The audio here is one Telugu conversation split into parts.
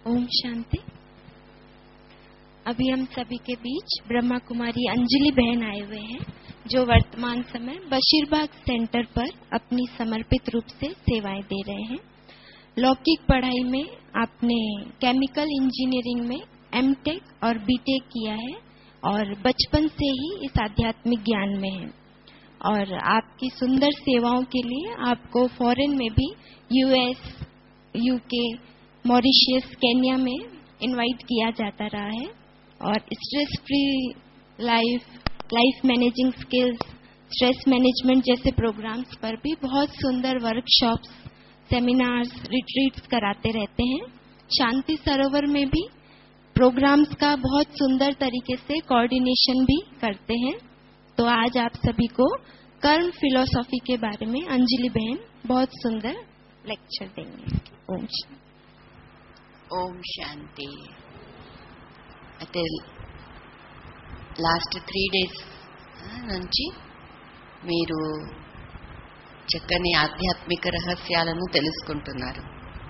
ओम शांति अभी हम सभी के बीच ब्रह्मा कुमारी अंजलि बहन आए हुए हैं जो वर्तमान समय बशीरबाग सेंटर पर अपनी समर्पित रूप से सेवाएं दे रहे हैं लौकिक पढ़ाई में आपने केमिकल इंजीनियरिंग में एमटेक और बीटेक किया है और बचपन से ही इस आध्यात्मिक ज्ञान में है और आपकी सुंदर सेवाओं के लिए आपको फॉरेन में भी यूएस यूके मॉरिशियस केन्या में इनवाइट किया जाता रहा है और stress free life life managing skills stress management जैसे प्रोग्राम्स पर भी बहुत सुंदर वर्कशॉप्स सेमिनार्स रिट्रीट्स कराते रहते हैं शांति सरोवर में भी प्रोग्राम्स का बहुत सुंदर तरीके से कोऑर्डिनेशन भी करते हैं तो आज आप सभी को कर्म फिलोसॉफी के बारे में अंजलि बहन बहुत सुंदर लेक्चर देंगे ओम शांति। ఓం శాంతి అయితే లాస్ట్ త్రీ డేస్ నుంచి మీరు చక్కని ఆధ్యాత్మిక రహస్యాలను తెలుసుకుంటున్నారు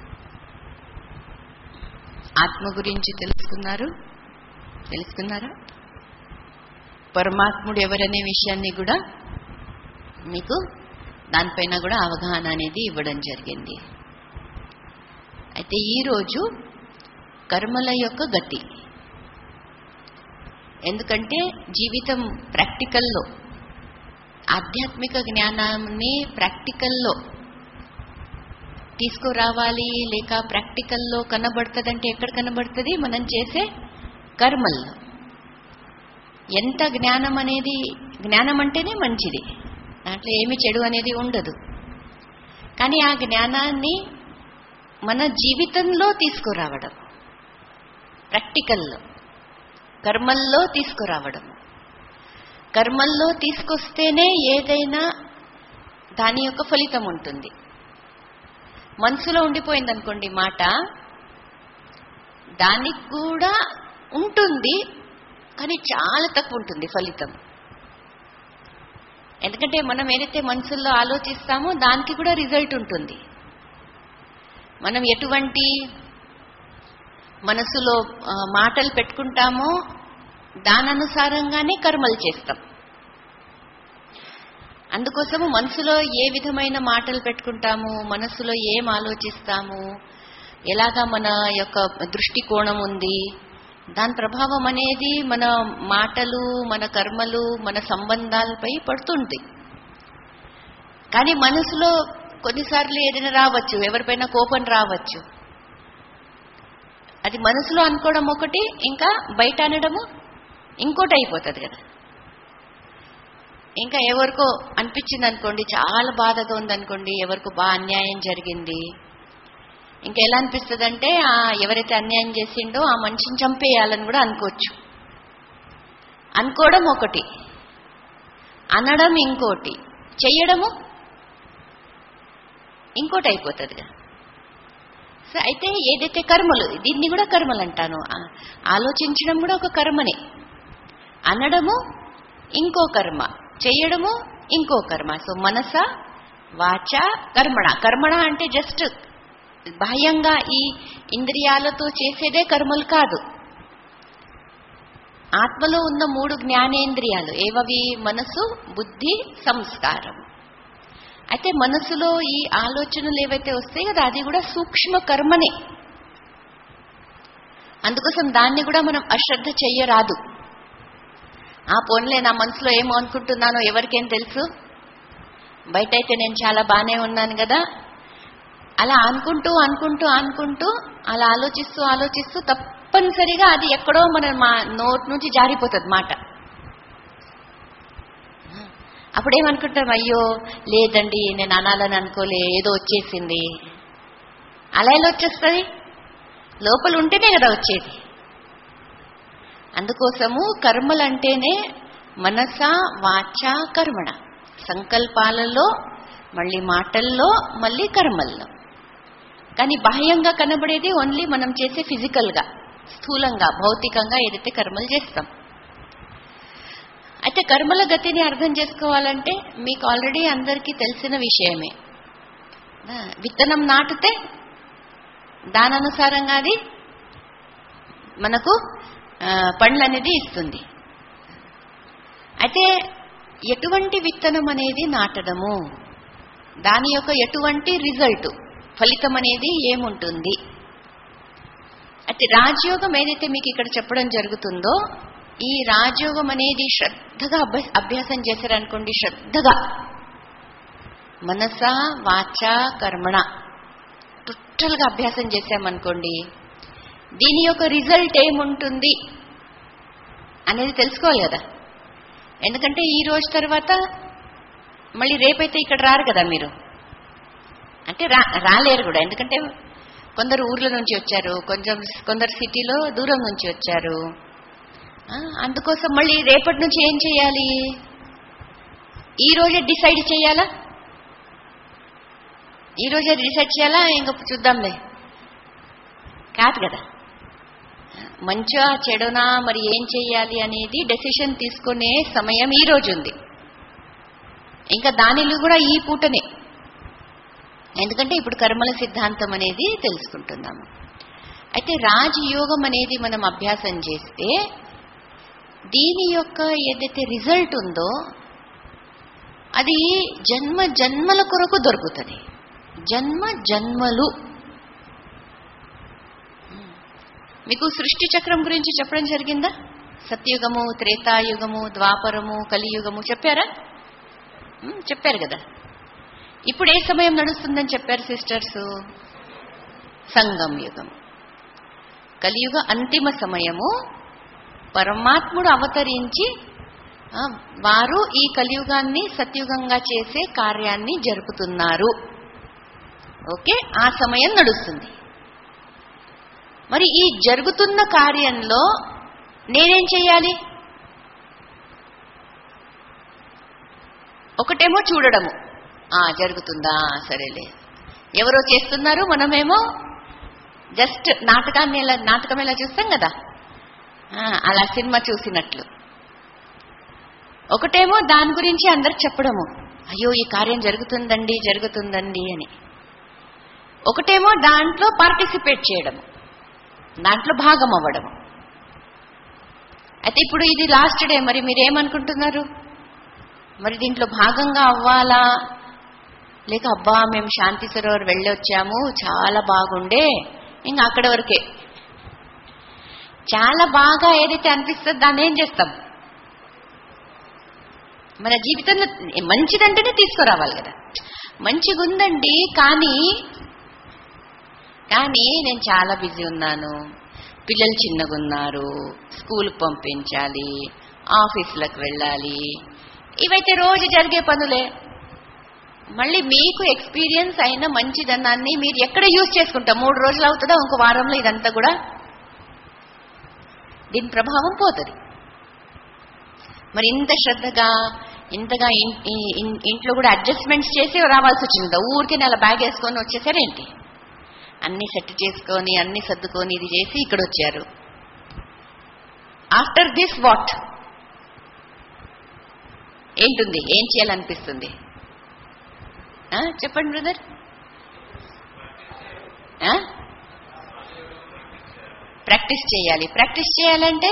ఆత్మ గురించి తెలుసుకున్నారు తెలుసుకున్నారా పరమాత్ముడు ఎవరనే విషయాన్ని కూడా మీకు దానిపైన కూడా అవగాహన అనేది ఇవ్వడం జరిగింది అయితే ఈరోజు కర్మల యొక్క గతి ఎందుకంటే జీవితం ప్రాక్టికల్లో ఆధ్యాత్మిక జ్ఞానాన్ని ప్రాక్టికల్లో తీసుకురావాలి లేక ప్రాక్టికల్లో కనబడుతుందంటే ఎక్కడ కనబడుతుంది మనం చేసే కర్మల్లో ఎంత జ్ఞానం అనేది జ్ఞానం అంటేనే మంచిది దాంట్లో ఏమి చెడు అనేది ఉండదు కానీ ఆ జ్ఞానాన్ని మన జీవితంలో తీసుకురావడం ప్రాక్టికల్లో కర్మల్లో తీసుకురావడం కర్మల్లో తీసుకొస్తేనే ఏదైనా దాని యొక్క ఫలితం ఉంటుంది మనసులో ఉండిపోయింది అనుకోండి మాట దానికి కూడా ఉంటుంది కానీ చాలా తక్కువ ఉంటుంది ఫలితం ఎందుకంటే మనం ఏదైతే మనసుల్లో ఆలోచిస్తామో దానికి కూడా రిజల్ట్ ఉంటుంది మనం ఎటువంటి మనసులో ఆ, మాటలు పెట్టుకుంటామో దాననుసారంగానే కర్మలు చేస్తాం అందుకోసము మనసులో ఏ విధమైన మాటలు పెట్టుకుంటాము మనసులో ఏం ఆలోచిస్తాము ఎలాగా మన యొక్క దృష్టికోణం ఉంది దాని ప్రభావం అనేది మన మాటలు మన కర్మలు మన సంబంధాలపై పడుతుంది కానీ మనసులో కొన్నిసార్లు ఏదైనా రావచ్చు ఎవరిపైనా కోపం రావచ్చు అది మనసులో అనుకోవడం ఒకటి ఇంకా బయట అనడము ఇంకోటి అయిపోతుంది కదా ఇంకా ఎవరికో అనిపించింది అనుకోండి చాలా బాధగా ఉందనుకోండి ఎవరికో బాగా అన్యాయం జరిగింది ఇంకా ఎలా అనిపిస్తుంది అంటే ఎవరైతే అన్యాయం చేసిండో ఆ మనిషిని చంపేయాలని కూడా అనుకోవచ్చు అనుకోవడం ఒకటి అనడం ఇంకోటి చెయ్యడము ఇంకోటి అయిపోతుంది కదా సో అయితే ఏదైతే కర్మలు దీన్ని కూడా కర్మలు అంటాను ఆ- ఆలోచించడం కూడా ఒక కర్మనే అనడము ఇంకో కర్మ చేయడము ఇంకో కర్మ సో మనస వాచ కర్మణ కర్మణ అంటే జస్ట్ బాహ్యంగా ఈ ఇంద్రియాలతో చేసేదే కర్మలు కాదు ఆత్మలో ఉన్న మూడు జ్ఞానేంద్రియాలు ఏవవి మనసు బుద్ధి సంస్కారం అయితే మనసులో ఈ ఆలోచనలు ఏవైతే వస్తాయి కదా అది కూడా సూక్ష్మ కర్మనే అందుకోసం దాన్ని కూడా మనం అశ్రద్ధ చెయ్యరాదు ఆ పోన్లే నా మనసులో ఏమో అనుకుంటున్నానో ఎవరికేం తెలుసు బయట అయితే నేను చాలా బాగానే ఉన్నాను కదా అలా అనుకుంటూ అనుకుంటూ అనుకుంటూ అలా ఆలోచిస్తూ ఆలోచిస్తూ తప్పనిసరిగా అది ఎక్కడో మన మా నోట్ నుంచి జారిపోతుంది మాట అప్పుడేమనుకుంటాం అయ్యో లేదండి నేను అనాలని అనుకోలే ఏదో వచ్చేసింది అలా ఎలా వచ్చేస్తుంది లోపల ఉంటేనే కదా వచ్చేది అందుకోసము కర్మలంటేనే మనస వాచ కర్మణ సంకల్పాలలో మళ్ళీ మాటల్లో మళ్ళీ కర్మల్లో కానీ బాహ్యంగా కనబడేది ఓన్లీ మనం చేసే ఫిజికల్గా స్థూలంగా భౌతికంగా ఏదైతే కర్మలు చేస్తాం అయితే కర్మల గతిని అర్థం చేసుకోవాలంటే మీకు ఆల్రెడీ అందరికీ తెలిసిన విషయమే ఆ, విత్తనం నాటితే దాననుసారంగా అది మనకు ఆ, పండ్లు అనేది ఇస్తుంది అయితే ఎటువంటి విత్తనం అనేది నాటడము దాని యొక్క ఎటువంటి రిజల్ట్ ఫలితం అనేది ఏముంటుంది అయితే రాజయోగం ఏదైతే మీకు ఇక్కడ చెప్పడం జరుగుతుందో ఈ రాజయోగం అనేది శ్రద్ధగా అభ్యాస అభ్యాసం చేశారనుకోండి శ్రద్ధగా మనస వాచ కర్మణ టోటల్గా అభ్యాసం చేశామనుకోండి దీని యొక్క రిజల్ట్ ఏముంటుంది అనేది తెలుసుకోవాలి కదా ఎందుకంటే ఈ రోజు తర్వాత మళ్ళీ రేపైతే ఇక్కడ రారు కదా మీరు అంటే రా రాలేరు కూడా ఎందుకంటే కొందరు ఊర్ల నుంచి వచ్చారు కొంచెం కొందరు సిటీలో దూరం నుంచి వచ్చారు ఆ, అందుకోసం మళ్ళీ రేపటి నుంచి ఏం చేయాలి ఈ రోజే డిసైడ్ చేయాలా ఈ రోజే డిసైడ్ చేయాలా ఇంకా చూద్దాంలే కాదు కదా మంచా చెడునా మరి ఏం చెయ్యాలి అనేది డెసిషన్ తీసుకునే సమయం ఈ రోజు ఉంది ఇంకా దానిలో కూడా ఈ పూటనే ఎందుకంటే ఇప్పుడు కర్మల సిద్ధాంతం అనేది తెలుసుకుంటున్నాము అయితే రాజయోగం అనేది మనం అభ్యాసం చేస్తే దీని యొక్క ఏదైతే రిజల్ట్ ఉందో అది జన్మ జన్మల కొరకు దొరుకుతుంది జన్మ జన్మలు మీకు సృష్టి చక్రం గురించి చెప్పడం జరిగిందా సత్యుగము త్రేతాయుగము ద్వాపరము కలియుగము చెప్పారా ఉమ్, చెప్పారు కదా ఇప్పుడు ఏ సమయం నడుస్తుందని చెప్పారు సిస్టర్స్ సంగం యుగం కలియుగ అంతిమ సమయము పరమాత్ముడు అవతరించి ఆ, వారు ఈ కలియుగాన్ని సత్యుగంగా చేసే కార్యాన్ని జరుపుతున్నారు ఓకే ఆ సమయం నడుస్తుంది మరి ఈ జరుగుతున్న కార్యంలో నేనేం చెయ్యాలి ఒకటేమో చూడడము ఆ జరుగుతుందా సరేలే ఎవరో చేస్తున్నారు మనమేమో జస్ట్ నాటకాన్ని ఎలా నాటకం ఎలా చూస్తాం కదా ఆ, అలా సినిమా చూసినట్లు ఒకటేమో దాని గురించి అందరికి చెప్పడము అయ్యో ఈ కార్యం జరుగుతుందండి జరుగుతుందండి అని ఒకటేమో దాంట్లో పార్టిసిపేట్ చేయడము దాంట్లో భాగం అవ్వడము అయితే ఇప్పుడు ఇది లాస్ట్ డే మరి మీరేమనుకుంటున్నారు మరి దీంట్లో భాగంగా అవ్వాలా లేక అబ్బా మేము శాంతి సరోవర్ వెళ్ళొచ్చాము చాలా బాగుండే ఇంకా అక్కడ వరకే చాలా బాగా ఏదైతే అనిపిస్తుందో దాన్ని ఏం చేస్తాం మన జీవితంలో మంచిదంటేనే తీసుకురావాలి కదా మంచిగా ఉందండి కానీ కానీ నేను చాలా బిజీ ఉన్నాను పిల్లలు చిన్నగా ఉన్నారు స్కూల్కి పంపించాలి ఆఫీసులకు వెళ్ళాలి ఇవైతే రోజు జరిగే పనులే మళ్ళీ మీకు ఎక్స్పీరియన్స్ అయిన మంచిదనాన్ని మీరు ఎక్కడ యూజ్ చేసుకుంటారు మూడు రోజులు అవుతుందా ఇంకో వారంలో ఇదంతా కూడా దీని ప్రభావం పోతుంది మరి ఇంత శ్రద్ధగా ఇంతగా ఇన్- ఇ- ఇన్- ఇంట్లో కూడా అడ్జస్ట్మెంట్స్ చేసి రావాల్సి వచ్చింది ఊరికి నెల బ్యాగ్ వేసుకొని వచ్చేసారేంటి అన్ని సెట్ చేసుకొని అన్ని సర్దుకొని ఇది చేసి ఇక్కడ వచ్చారు ఆఫ్టర్ దిస్ వాట్ ఏంటుంది ఏం చేయాలనిపిస్తుంది ఆ, చెప్పండి బ్రదర్ ప్రాక్టీస్ చేయాలి ప్రాక్టీస్ చేయాలంటే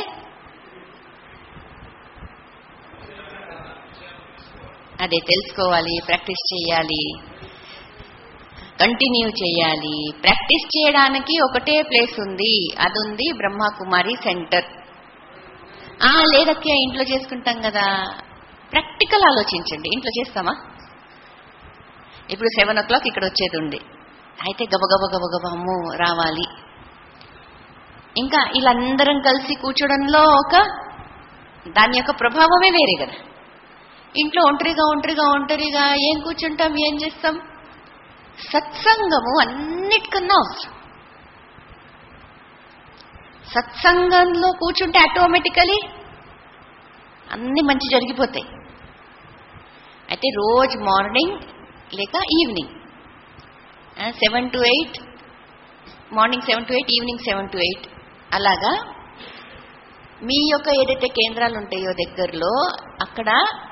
అదే తెలుసుకోవాలి ప్రాక్టీస్ చేయాలి కంటిన్యూ చేయాలి ప్రాక్టీస్ చేయడానికి ఒకటే ప్లేస్ ఉంది అది ఉంది బ్రహ్మకుమారి సెంటర్ ఆ లేదక్కే ఇంట్లో చేసుకుంటాం కదా ప్రాక్టికల్ ఆలోచించండి ఇంట్లో చేస్తామా ఇప్పుడు సెవెన్ ఓ క్లాక్ ఇక్కడ వచ్చేది ఉంది అయితే గబగబ గబగబ అమ్మో రావాలి ఇంకా వీళ్ళందరం కలిసి కూర్చోడంలో ఒక దాని యొక్క ప్రభావమే వేరే కదా ఇంట్లో ఒంటరిగా ఒంటరిగా ఒంటరిగా ఏం కూర్చుంటాం ఏం చేస్తాం సత్సంగము అన్నిటికన్నా అవసరం సత్సంగంలో కూర్చుంటే ఆటోమేటికలీ అన్ని మంచి జరిగిపోతాయి అయితే రోజు మార్నింగ్ లేక evening seven to eight morning seven to eight evening seven to eight అలాగా మీ యొక్క ఏదైతే కేంద్రాలు ఉంటాయో దగ్గరలో అక్కడ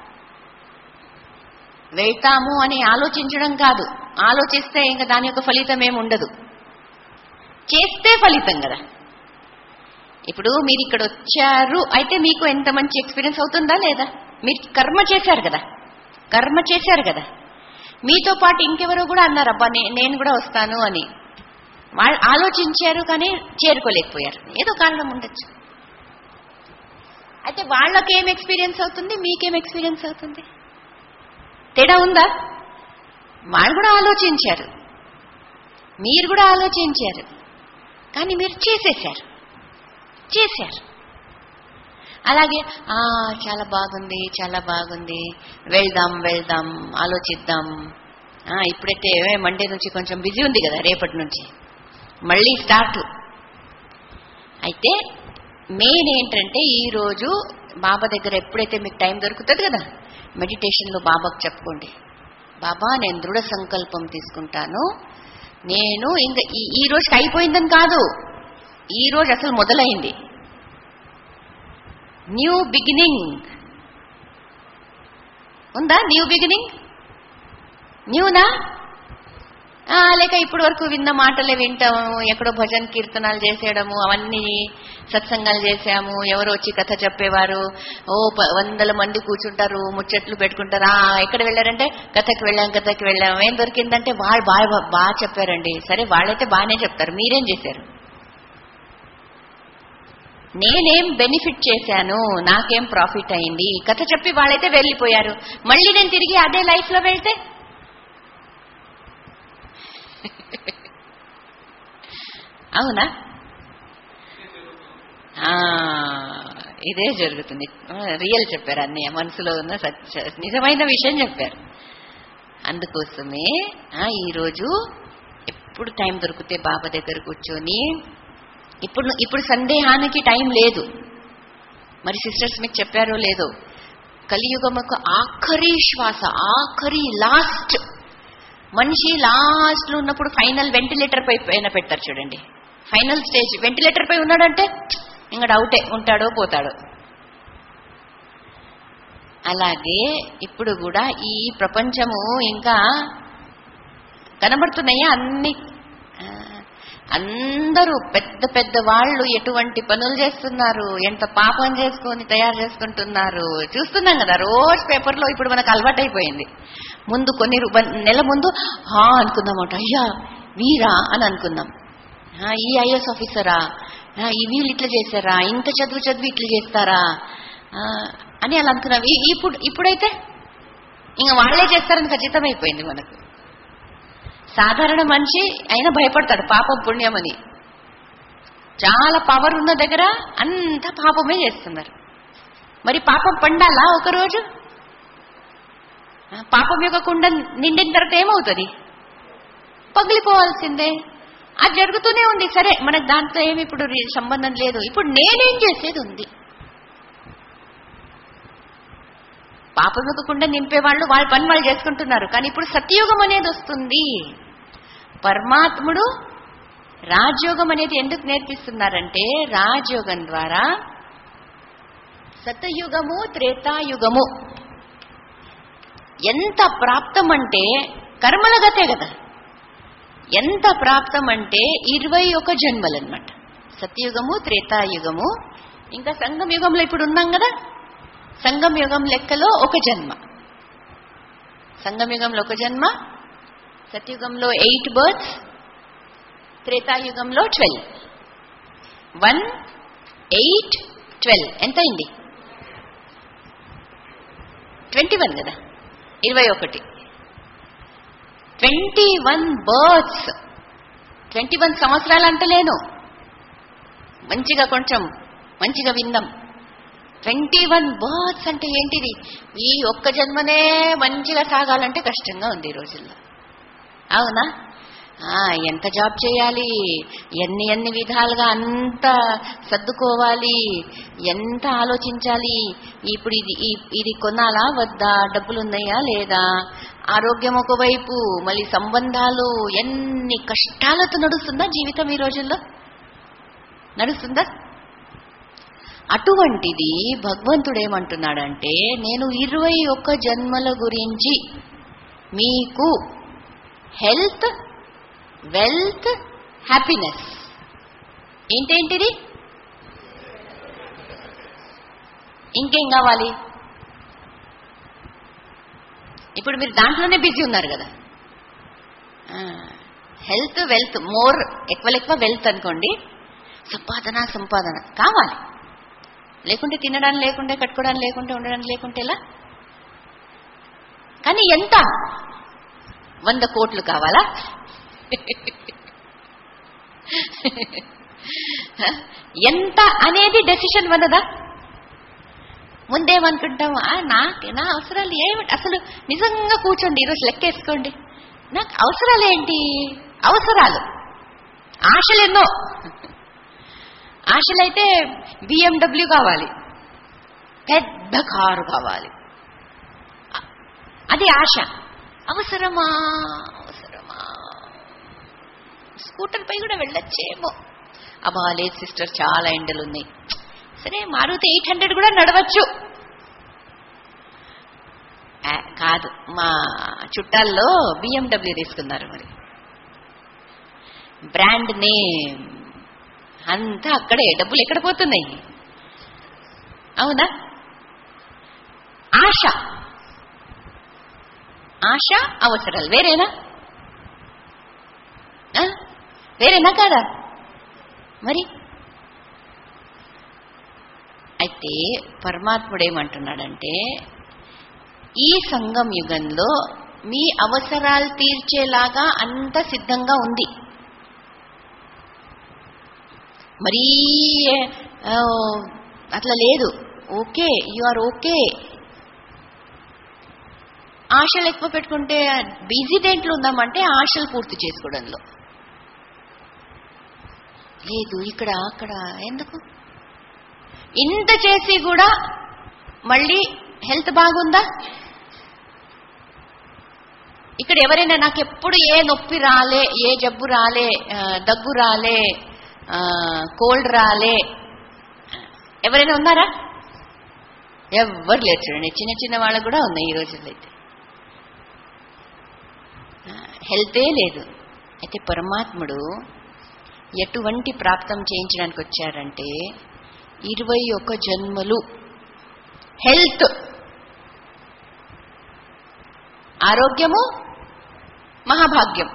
వెళ్తాము అని ఆలోచించడం కాదు ఆలోచిస్తే ఇంకా దాని యొక్క ఫలితం ఏమి ఉండదు చేస్తే ఫలితం కదా ఇప్పుడు మీరు ఇక్కడ వచ్చారు అయితే మీకు ఎంత మంచి ఎక్స్పీరియన్స్ అవుతుందా లేదా మీరు కర్మ చేశారు కదా కర్మ చేశారు కదా మీతో పాటు ఇంకెవరో కూడా అన్నారు అబ్బా నే- నేను కూడా వస్తాను అని వాళ్ళు ఆలోచించారు కానీ చేరుకోలేకపోయారు ఏదో కారణం ఉండొచ్చు అయితే వాళ్ళకేం ఎక్స్పీరియన్స్ అవుతుంది మీకేం ఎక్స్పీరియన్స్ అవుతుంది తేడా ఉందా వాళ్ళు కూడా ఆలోచించారు మీరు కూడా ఆలోచించారు కానీ మీరు చేసేశారు చేశారు అలాగే "ఆ, చాలా బాగుంది చాలా బాగుంది వెళ్దాం వెళ్దాం ఆలోచిద్దాం ఆ, ఇప్పుడైతే మండే నుంచి కొంచెం బిజీ ఉంది కదా రేపటి నుంచి మళ్ళీ స్టార్ట్ అయితే మెయిన్ ఏంటంటే ఈరోజు బాబా దగ్గర ఎప్పుడైతే మీకు టైం దొరుకుతుంది కదా మెడిటేషన్లో బాబాకు చెప్పుకోండి బాబా నేను దృఢ సంకల్పం తీసుకుంటాను నేను ఇంకా ఈ- ఈ రోజుకి అయిపోయిందని కాదు ఈ రోజు అసలు మొదలైంది న్యూ బిగినింగ్ ఉందా న్యూ బిగినింగ్ న్యూనా ఆ, లేక ఇప్పటి వరకు విన్న మాటలే వింటాము ఎక్కడో భజన్ కీర్తనాలు చేసేయడము అవన్నీ సత్సంగాలు చేసాము ఎవరో వచ్చి కథ చెప్పేవారు ఓ ప- వందల మంది కూర్చుంటారు ముచ్చట్లు పెట్టుకుంటారు ఆ ఎక్కడ వెళ్ళారంటే కథకి వెళ్ళాం కథకి వెళ్ళాం ఏం దొరికిందంటే వాళ్ళు బాగా బాగా చెప్పారండి సరే వాళ్ళైతే బాగానే చెప్తారు మీరేం చేశారు నేనేం బెనిఫిట్ చేశాను నాకేం ప్రాఫిట్ అయింది కథ చెప్పి వాళ్ళైతే వెళ్ళిపోయారు మళ్ళీ నేను తిరిగి అదే లైఫ్ లో వెళ్తే అవునా ఆ, ఇదే జరుగుతుంది రియల్ చెప్పారు అన్ని మనసులో ఉన్న సత్య నిజమైన విషయం చెప్పారు అందుకోసమే ఆ, ఈరోజు ఎప్పుడు టైం దొరికితే బాబా దగ్గర కూర్చొని ఇప్పుడు ఇప్పుడు సందేహానికి టైం లేదు మరి సిస్టర్స్ మీకు చెప్పారో లేదో కలియుగం యొక్క ఆఖరి శ్వాస ఆఖరి లాస్ట్ మనిషి లాస్ట్ లో ఉన్నప్పుడు ఫైనల్ వెంటిలేటర్ పై పైన పెడతారు చూడండి ఫైనల్ స్టేజ్ వెంటిలేటర్ పై ఉన్నాడంటే ఇంకా డౌటే ఉంటాడో పోతాడో అలాగే ఇప్పుడు కూడా ఈ ప్రపంచము ఇంకా కనబడుతున్నాయా అన్ని ఆ, అందరూ పెద్ద పెద్ద వాళ్ళు ఎటువంటి పనులు చేస్తున్నారు ఎంత పాపం చేసుకొని తయారు చేసుకుంటున్నారు చూస్తున్నాం కదా రోజు పేపర్లో ఇప్పుడు మనకు అలవాటైపోయింది ముందు కొన్ని రు- వన్- నెల ముందు హా అనుకుందామట అయ్యా వీరా అని అనుకుందాం ఆ, ఈ ఐఎస్ ఆఫీసరా ఆ, ఈ వీళ్ళు ఇట్లా చేశారా ఇంత చదువు చదివి ఇట్లా చేస్తారా ఆ, అని అలా అనుకున్నాం ఈ- ఇప్పుడు ఇప్పుడైతే ఇంకా వాళ్ళే చేస్తారని ఖచ్చితమైపోయింది మనకు సాధారణ మనిషి అయినా భయపడతాడు పాపం పుణ్యం అని చాలా పవర్ ఉన్న దగ్గర అంత పాపమే చేస్తున్నారు మరి పాపం పండాలా ఒకరోజు ఆ, పాపం యొక్క కుండ నిండిన తర్వాత ఏమవుతుంది పగిలిపోవాల్సిందే అది జరుగుతూనే ఉంది సరే మనకు దాంతో ఏమి ఇప్పుడు రి- సంబంధం లేదు ఇప్పుడు నేనేం చేసేది ఉంది పాపం యొక్క కుండ నింపేవాళ్ళు వాళ్ళ పని వాళ్ళు చేసుకుంటున్నారు కానీ ఇప్పుడు సత్యయుగం అనేది వస్తుంది పరమాత్ముడు రాజయోగం అనేది ఎందుకు నేర్పిస్తున్నారంటే రాజయోగం ద్వారా సతయుగము త్రేతాయుగము ఎంత ప్రాప్తం అంటే కర్మల గతే కదా ఎంత ప్రాప్తం అంటే ఇరవై ఒక జన్మలన్నమాట సత్యయుగము త్రేతాయుగము ఇంకా సంగం యుగంలో ఇప్పుడు ఉన్నాం కదా సంగం యుగం లెక్కలో ఒక జన్మ సంగం యుగంలో ఒక జన్మ సత్యుగంలో ఎయిట్ బర్త్స్ త్రేతాయుగంలో ట్వెల్వ్ వన్ ఎయిట్ ట్వెల్వ్ ఎంత అయింది ట్వంటీ వన్ కదా ఇరవై ఒకటి twenty one births twenty one సంవత్సరాలు అంటలేను మంచిగా కొంచెం మంచిగా విందాం ట్వంటీ వన్ బర్త్స్ అంటే ఏంటిది ఈ ఒక్క జన్మనే మంచిగా సాగాలంటే కష్టంగా ఉంది ఈ రోజుల్లో అవునా ఆ, ఎంత జాబ్ చేయాలి ఎన్ని ఎన్ని విధాలుగా అంత సర్దుకోవాలి ఎంత ఆలోచించాలి ఇప్పుడు ఇది ఈ- ఇది కొనాలా వద్దా డబ్బులు ఉన్నాయా లేదా ఆరోగ్యం ఒకవైపు మళ్ళీ సంబంధాలు ఎన్ని కష్టాలతో నడుస్తుందా జీవితం ఈ రోజుల్లో నడుస్తుందా అటువంటిది భగవంతుడు ఏమంటున్నాడంటే నేను ఇరవై ఒక్క జన్మల గురించి మీకు హెల్త్ వెల్త్ హ్యాపీనెస్ ఏంటేంటిది ఇంకేం కావాలి ఇప్పుడు మీరు దాంట్లోనే బిజీ ఉన్నారు కదా హెల్త్ వెల్త్ మోర్ ఎక్కువ ఎక్కువ వెల్త్ అనుకోండి సంపాదన సంపాదన కావాలి లేకుంటే తినడానికి లేకుంటే కట్టుకోవడానికి లేకుంటే ఉండడానికి లేకుంటే ఎలా కానీ ఎంత వంద కోట్లు కావాలా ఎంత అనేది డెసిషన్ మనదా ముందేమనుకుంటాం "ఆ, నాకు నా అవసరాలు ఏమిటి అసలు నిజంగా కూర్చోండి ఈరోజు లెక్కేసుకోండి నాకు అవసరాలు ఏంటి అవసరాలు ఆశలు ఎన్నో ఆశలైతే బిఎండబ్ల్యూ కావాలి పెద్ద కారు కావాలి అది ఆశ అవసరమా అవసరమా స్కూటర్ పై కూడా వెళ్ళొచ్చేమో అబ్బా లేదు సిస్టర్ చాలా ఎండలు ఉన్నాయి సరే మారుతి ఎయిట్ హండ్రెడ్ కూడా నడవచ్చు ఆ, కాదు మా చుట్టాల్లో బిఎండబ్ల్యూ తీసుకున్నారు మరి బ్రాండ్ నేమ్ అంతా అక్కడే డబ్బులు ఎక్కడ పోతున్నాయి అవునా ఆశ ఆశ అవసరాలు వేరేనా ఆ? వేరేనా కాదా మరి అయితే పరమాత్ముడు ఏమంటున్నాడంటే ఈ సంగం యుగంలో మీ అవసరాలు తీర్చేలాగా అంత సిద్ధంగా ఉంది మరీ ఆ, అట్లా లేదు ఓకే యు ఆర్ ఓకే ఆశలు ఎక్కువ పెట్టుకుంటే బిజీ దేంట్లో ఉందామంటే ఆశలు పూర్తి చేసుకోవడంలో లేదు ఇక్కడ అక్కడ ఎందుకు ఇంత చేసి కూడా మళ్ళీ హెల్త్ బాగుందా ఇక్కడ ఎవరైనా నాకు ఎప్పుడు ఏ నొప్పి రాలే ఏ జబ్బు రాలే ఆ, దగ్గు రాలే ఆ, కోల్డ్ రాలే ఎవరైనా ఉన్నారా ఎవ్వరు లేరు చూడండి చిన్న చిన్న వాళ్ళకు కూడా ఉన్నాయి ఈ రోజుల్లో అయితే హెల్తే లేదు అయితే పరమాత్ముడు ఎటువంటి ప్రాప్తం చేయించడానికి వచ్చారంటే ఇరవై ఒక జన్మలు హెల్త్ ఆరోగ్యము మహాభాగ్యం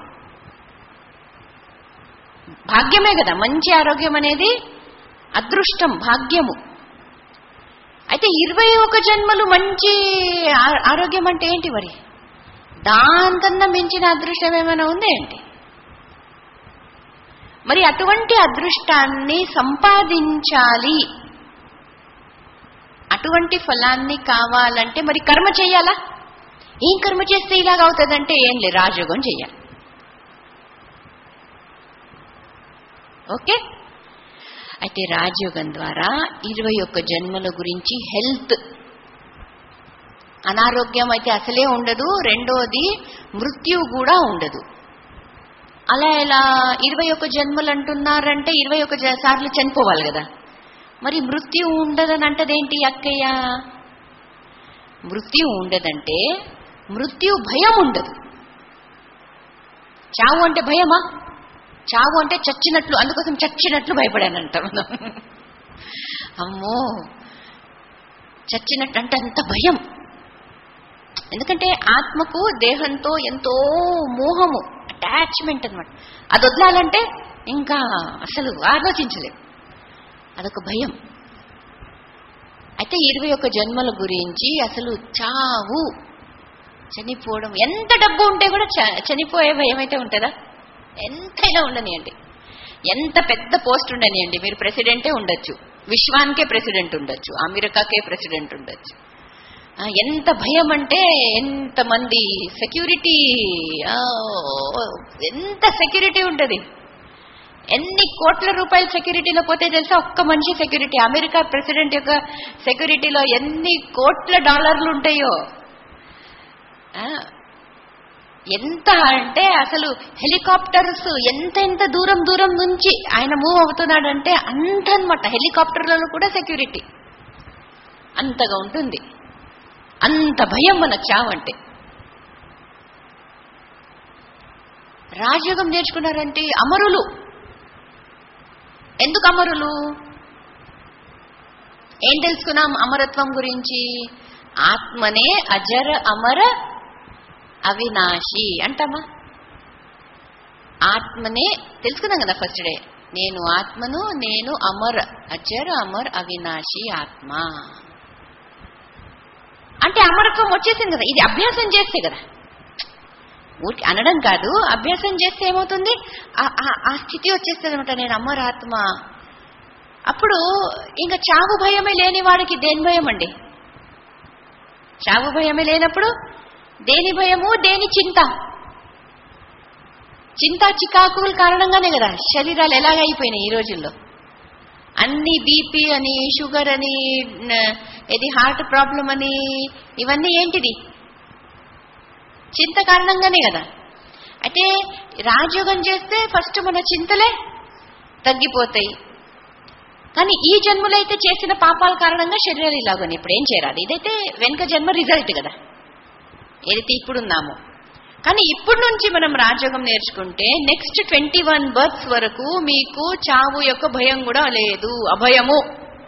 భాగ్యమే కదా మంచి ఆరోగ్యం అనేది అదృష్టం భాగ్యము అయితే ఇరవై ఒక జన్మలు మంచి ఆ- ఆరోగ్యం అంటే ఏంటి మరి దానికన్నా మించిన అదృష్టం ఏమైనా ఉందా ఏంటి మరి అటువంటి అదృష్టాన్ని సంపాదించాలి అటువంటి ఫలాన్ని కావాలంటే మరి కర్మ చేయాలా ఏం కర్మ చేస్తే ఇలాగ అవుతుందంటే ఏం లే రాజయోగం చెయ్యాలి ఓకే అయితే రాజయోగం ద్వారా ఇరవై ఒక్క జన్మల గురించి హెల్త్ అనారోగ్యం అయితే అసలే ఉండదు రెండోది మృత్యు కూడా ఉండదు అలా ఎలా ఇరవై ఒక్క జన్మలు అంటున్నారంటే ఇరవై ఒక్క జ- సార్లు చనిపోవాలి కదా మరి మృత్యు ఉండదని అంటదేంటి అక్కయ్య మృత్యు ఉండదంటే మృత్యు భయం ఉండదు చావు అంటే భయమా చావు అంటే చచ్చినట్లు అందుకోసం చచ్చినట్లు భయపడానంట మనం అమ్మో చచ్చినట్టు అంటే అంత భయం ఎందుకంటే ఆత్మకు దేహంతో ఎంతో మోహము అటాచ్మెంట్ అన్నమాట అది వదలాలంటే ఇంకా అసలు ఆలోచించలేం అదొక భయం అయితే ఇరవై ఒక్క జన్మల గురించి అసలు చావు చనిపోవడం ఎంత డబ్బు ఉంటే కూడా చ- చనిపోయే భయం అయితే ఉంటుందా ఎంతైనా ఉండనియండి ఎంత పెద్ద పోస్ట్ ఉండనియండి మీరు ప్రెసిడెంటే ఉండొచ్చు విశ్వానికే ప్రెసిడెంట్ ఉండొచ్చు అమెరికాకే ప్రెసిడెంట్ ఉండొచ్చు ఆ, ఎంత భయం అంటే ఎంతమంది సెక్యూరిటీ ఆ, ఎంత సెక్యూరిటీ ఉంటుంది ఎన్ని కోట్ల రూపాయల సెక్యూరిటీలో పోతే తెలుసా ఒక్క మనిషి సెక్యూరిటీ అమెరికా ప్రెసిడెంట్ యొక్క సెక్యూరిటీలో ఎన్ని కోట్ల డాలర్లు ఉంటాయో ఆ, ఎంత అంటే అసలు హెలికాప్టర్స్ ఎంత ఎంత దూరం దూరం నుంచి ఆయన మూవ్ అవుతున్నాడంటే అంత అనమాట హెలికాప్టర్లలో కూడా సెక్యూరిటీ అంతగా ఉంటుంది అంత భయం మన చావంటే రాజయోగం నేర్చుకున్నారంటే అమరులు ఎందుకు అమరులు ఏం తెలుసుకున్నాం అమరత్వం గురించి ఆత్మనే అజర అమర అవినాశి అంటామా ఆత్మనే తెలుసుకున్నాం కదా ఫస్ట్ డే నేను ఆత్మను నేను అమర్ అజర అమర్ అవినాశి ఆత్మ అంటే అమరత్వం వచ్చేసింది కదా ఇది అభ్యాసం చేస్తే కదా ఊరికి అనడం కాదు అభ్యాసం చేస్తే ఏమవుతుంది ఆ- ఆ- ఆ స్థితి వచ్చేస్తుంది అనమాట నేను అమరాత్మ అప్పుడు ఇంకా చావు భయమే లేని వాడికి దేని భయం అండి చావు భయమే లేనప్పుడు దేని భయము దేని చింత చింత చికాకుల కారణంగానే కదా శరీరాలు ఎలాగైపోయినాయి ఈ రోజుల్లో అన్ని బీపీ అని షుగర్ అని న- ఇది హార్ట్ ప్రాబ్లం అని ఇవన్నీ ఏంటిది చింత కారణంగానే కదా అయితే రాజయోగం చేస్తే ఫస్ట్ మన చింతలే తగ్గిపోతాయి కానీ ఈ జన్మలో అయితే చేసిన పాపాల కారణంగా శరీరాలు ఇలాగని ఇప్పుడు ఏం చేయాలి ఇదైతే వెనుక జన్మ రిజల్ట్ కదా ఏదైతే ఇప్పుడున్నామో కానీ ఇప్పటి నుంచి మనం రాజయోగం నేర్చుకుంటే నెక్స్ట్ ట్వంటీ వన్ బర్త్స్ వరకు మీకు చావు యొక్క భయం కూడా లేదు అభయము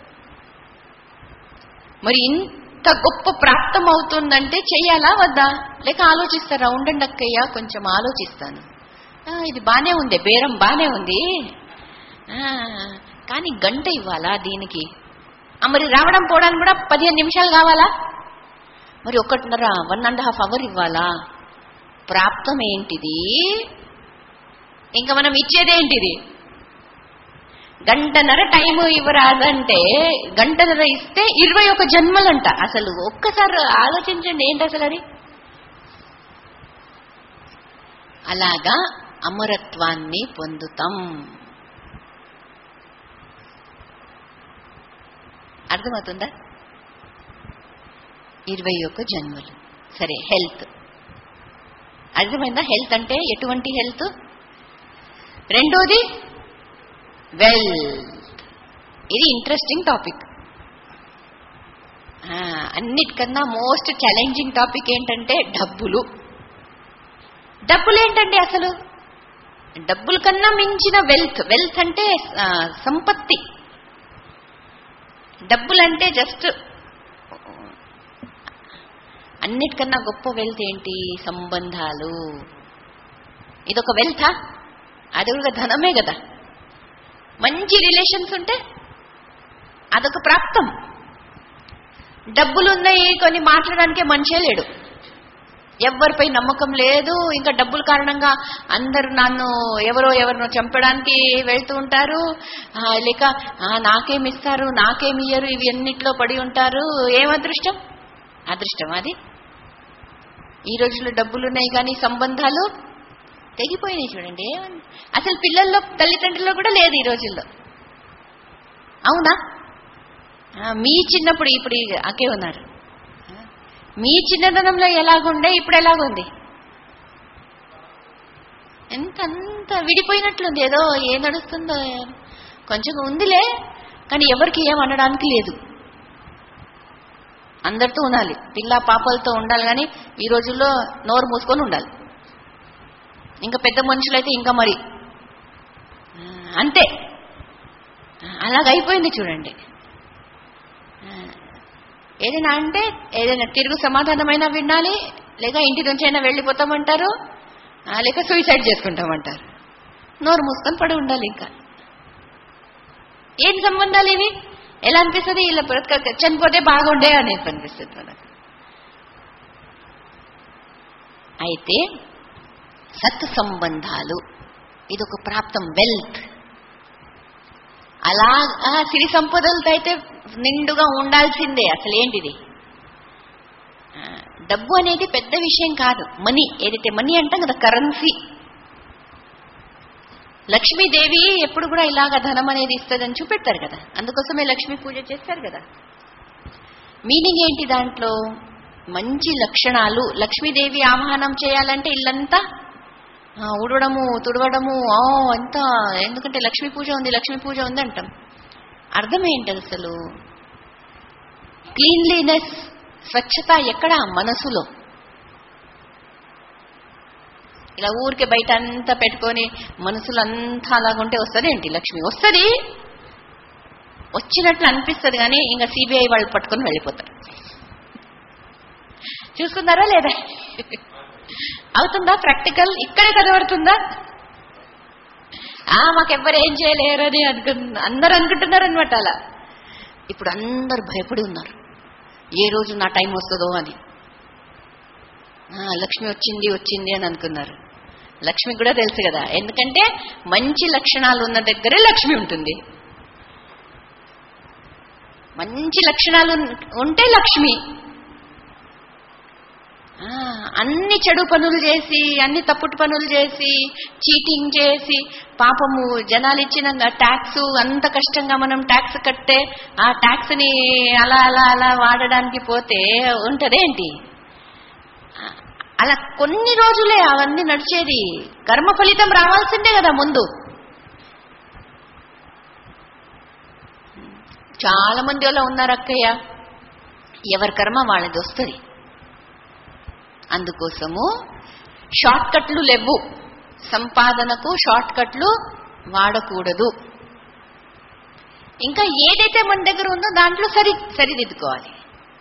మరి ఇంత గొప్ప ప్రాప్తం అవుతుందంటే చెయ్యాలా వద్దా లేక ఆలోచిస్తారా ఉండండి అక్కయ్య కొంచెం ఆలోచిస్తాను ఆ, ఇది బానే ఉంది బేరం బానే ఉంది ఆ, కానీ గంట ఇవ్వాలా దీనికి ఆ, మరి రావడం పోవడానికి కూడా పదిహేను నిమిషాలు కావాలా మరి ఒకటిన్నర వన్ అండ్ హాఫ్ అవర్ ఇవ్వాలా ప్రాప్తం ఏంటిది ఇంకా మనం ఇచ్చేదేంటిది గంటన్నర టైం ఇవ్వరాదంటే గంటన్నర ఇస్తే ఇరవై ఒక జన్మలంట అసలు ఒక్కసారి ఆలోచించండి ఏంటి అసలు అది అలాగా అమరత్వాన్ని పొందుతాం అర్థమవుతుందా ఇరవై ఒక జన్మలు సరే హెల్త్ అర్థమైందా హెల్త్ అంటే ఎటువంటి హెల్త్ రెండోది వెల్త్ ఇది ఇంట్రెస్టింగ్ టాపిక్ అన్నిటికన్నా మోస్ట్ ఛాలెంజింగ్ టాపిక్ ఏంటంటే డబ్బులు డబ్బులు ఏంటండి అసలు డబ్బుల కన్నా మించిన వెల్త్ వెల్త్ అంటే ఆ, సంపత్తి డబ్బులంటే జస్ట్ అన్నిటికన్నా గొప్ప వెల్త్ ఏంటి సంబంధాలు ఇదొక వెల్తా అది కూడా ధనమే కదా మంచి రిలేషన్స్ ఉంటే అదొక ప్రాప్తం డబ్బులు ఉన్నాయి కొన్ని మాట్లాడడానికే మనిషే లేడు ఎవరిపై నమ్మకం లేదు ఇంకా డబ్బుల కారణంగా అందరు నన్ను ఎవరో ఎవరినో చంపడానికి వెళ్తూ ఉంటారు ఆ, లేక ఆ, నాకేమి ఇస్తారు నాకేమి ఇయ్యరు ఇవి అన్నిట్లో పడి ఉంటారు ఏం అదృష్టం అదృష్టం అది ఈ రోజుల్లో డబ్బులు ఉన్నాయి కానీ సంబంధాలు తెగిపోయినాయి చూడండి ఏమని అసలు పిల్లల్లో తల్లిదండ్రుల్లో కూడా లేదు ఈ రోజుల్లో అవునా ఆ, మీ చిన్నప్పుడు ఇప్పుడు ఈ అకే ఉన్నారు ఆ, మీ చిన్నతనంలో ఎలాగుండే ఇప్పుడు ఎలాగుంది ఎంత అంత విడిపోయినట్లుంది ఏదో ఏ నడుస్తుందో కొంచెం ఉందిలే కానీ ఎవరికి ఏం అనడానికి లేదు అందరితో ఉండాలి పిల్ల పాపలతో ఉండాలి కానీ ఈ రోజుల్లో నోరు మూసుకొని ఉండాలి ఇంకా పెద్ద మనుషులైతే ఇంకా మరి ఆ, అంతే ఆ, అలాగైపోయింది చూడండి ఆ, ఏదైనా అంటే ఏదైనా తిరుగు సమాధానమైనా వినాలి లేక ఇంటి నుంచి అయినా వెళ్ళిపోతామంటారు ఆ, లేక సూసైడ్ చేసుకుంటామంటారు నోరు మూసుకొని పడి ఉండాలి ఇంకా ఏం సంబంధాలు ఇవి ఎలా అనిపిస్తుంది ఇలా బ్రతక చనిపోతే బాగుండే అనేది అనిపిస్తుంది మనకు అయితే సత్ సంబంధాలు ఇదొక ప్రాప్తం వెల్త్ అలా ఆ సిరి సంపదలతో అయితే నిండుగా ఉండాల్సిందే అసలు ఏంటిది ఆ, డబ్బు అనేది పెద్ద విషయం కాదు మనీ ఏదైతే మనీ అంటాం కదా కరెన్సీ లక్ష్మీదేవి ఎప్పుడు కూడా ఇలాగ ధనం అనేది ఇస్తుందని చూపెడతారు కదా అందుకోసమే లక్ష్మీ పూజ చేస్తారు కదా మీనింగ్ ఏంటి దాంట్లో మంచి లక్షణాలు లక్ష్మీదేవి ఆహ్వానం చేయాలంటే ఇల్లంతా ఆ, ఉడవడము తుడవడము ఆ, అంతా ఎందుకంటే లక్ష్మీ పూజ ఉంది లక్ష్మీ పూజ ఉంది అంటాం అర్థం ఏంటి అసలు క్లీన్లీనెస్ స్వచ్ఛత ఎక్కడ మనసులో ఇలా ఊరికే బయట అంతా పెట్టుకొని మనసులో అంతా అలాగుంటే వస్తుంది ఏంటి లక్ష్మి వస్తుంది వచ్చినట్లు అనిపిస్తుంది కానీ ఇంకా సిబిఐ వాళ్ళు పట్టుకొని వెళ్ళిపోతారు చూసుకున్నారా లేదా అవుతుందా ప్రాక్టికల్ ఇక్కడే కనబడుతుందా ఆ మాకెవ్వరు ఏం చేయలేరు అని అనుకు అందరు అనుకుంటున్నారు అనమాట అలా ఇప్పుడు అందరు భయపడి ఉన్నారు ఏ రోజు నా టైం వస్తుందో అని ఆ, లక్ష్మి వచ్చింది వచ్చింది అని అనుకున్నారు లక్ష్మి కూడా తెలుసు కదా ఎందుకంటే మంచి లక్షణాలు ఉన్న దగ్గరే లక్ష్మి ఉంటుంది మంచి లక్షణాలు ఉన్- ఉంటే లక్ష్మి ఆ, అన్ని చెడు పనులు చేసి అన్ని తప్పుడు పనులు చేసి చీటింగ్ చేసి పాపము జనాలు ఇచ్చిన ట్యాక్స్ అంత కష్టంగా మనం ట్యాక్స్ కట్టే ఆ ట్యాక్స్ ని అలా అలా అలా వాడడానికి పోతే ఉంటదేంటి ఆ, అలా కొన్ని రోజులే అవన్నీ నడిచేది కర్మ ఫలితం రావాల్సిందే కదా ముందు చాలా మంది అలా ఉన్నారు అక్కయ్య ఎవరి కర్మ వాళ్ళది వస్తుంది అందుకోసము షార్ట్ కట్లు లేవు సంపాదనకు షార్ట్ కట్లు వాడకూడదు ఇంకా ఏదైతే మన దగ్గర ఉందో దాంట్లో సరి సరిదిద్దుకోవాలి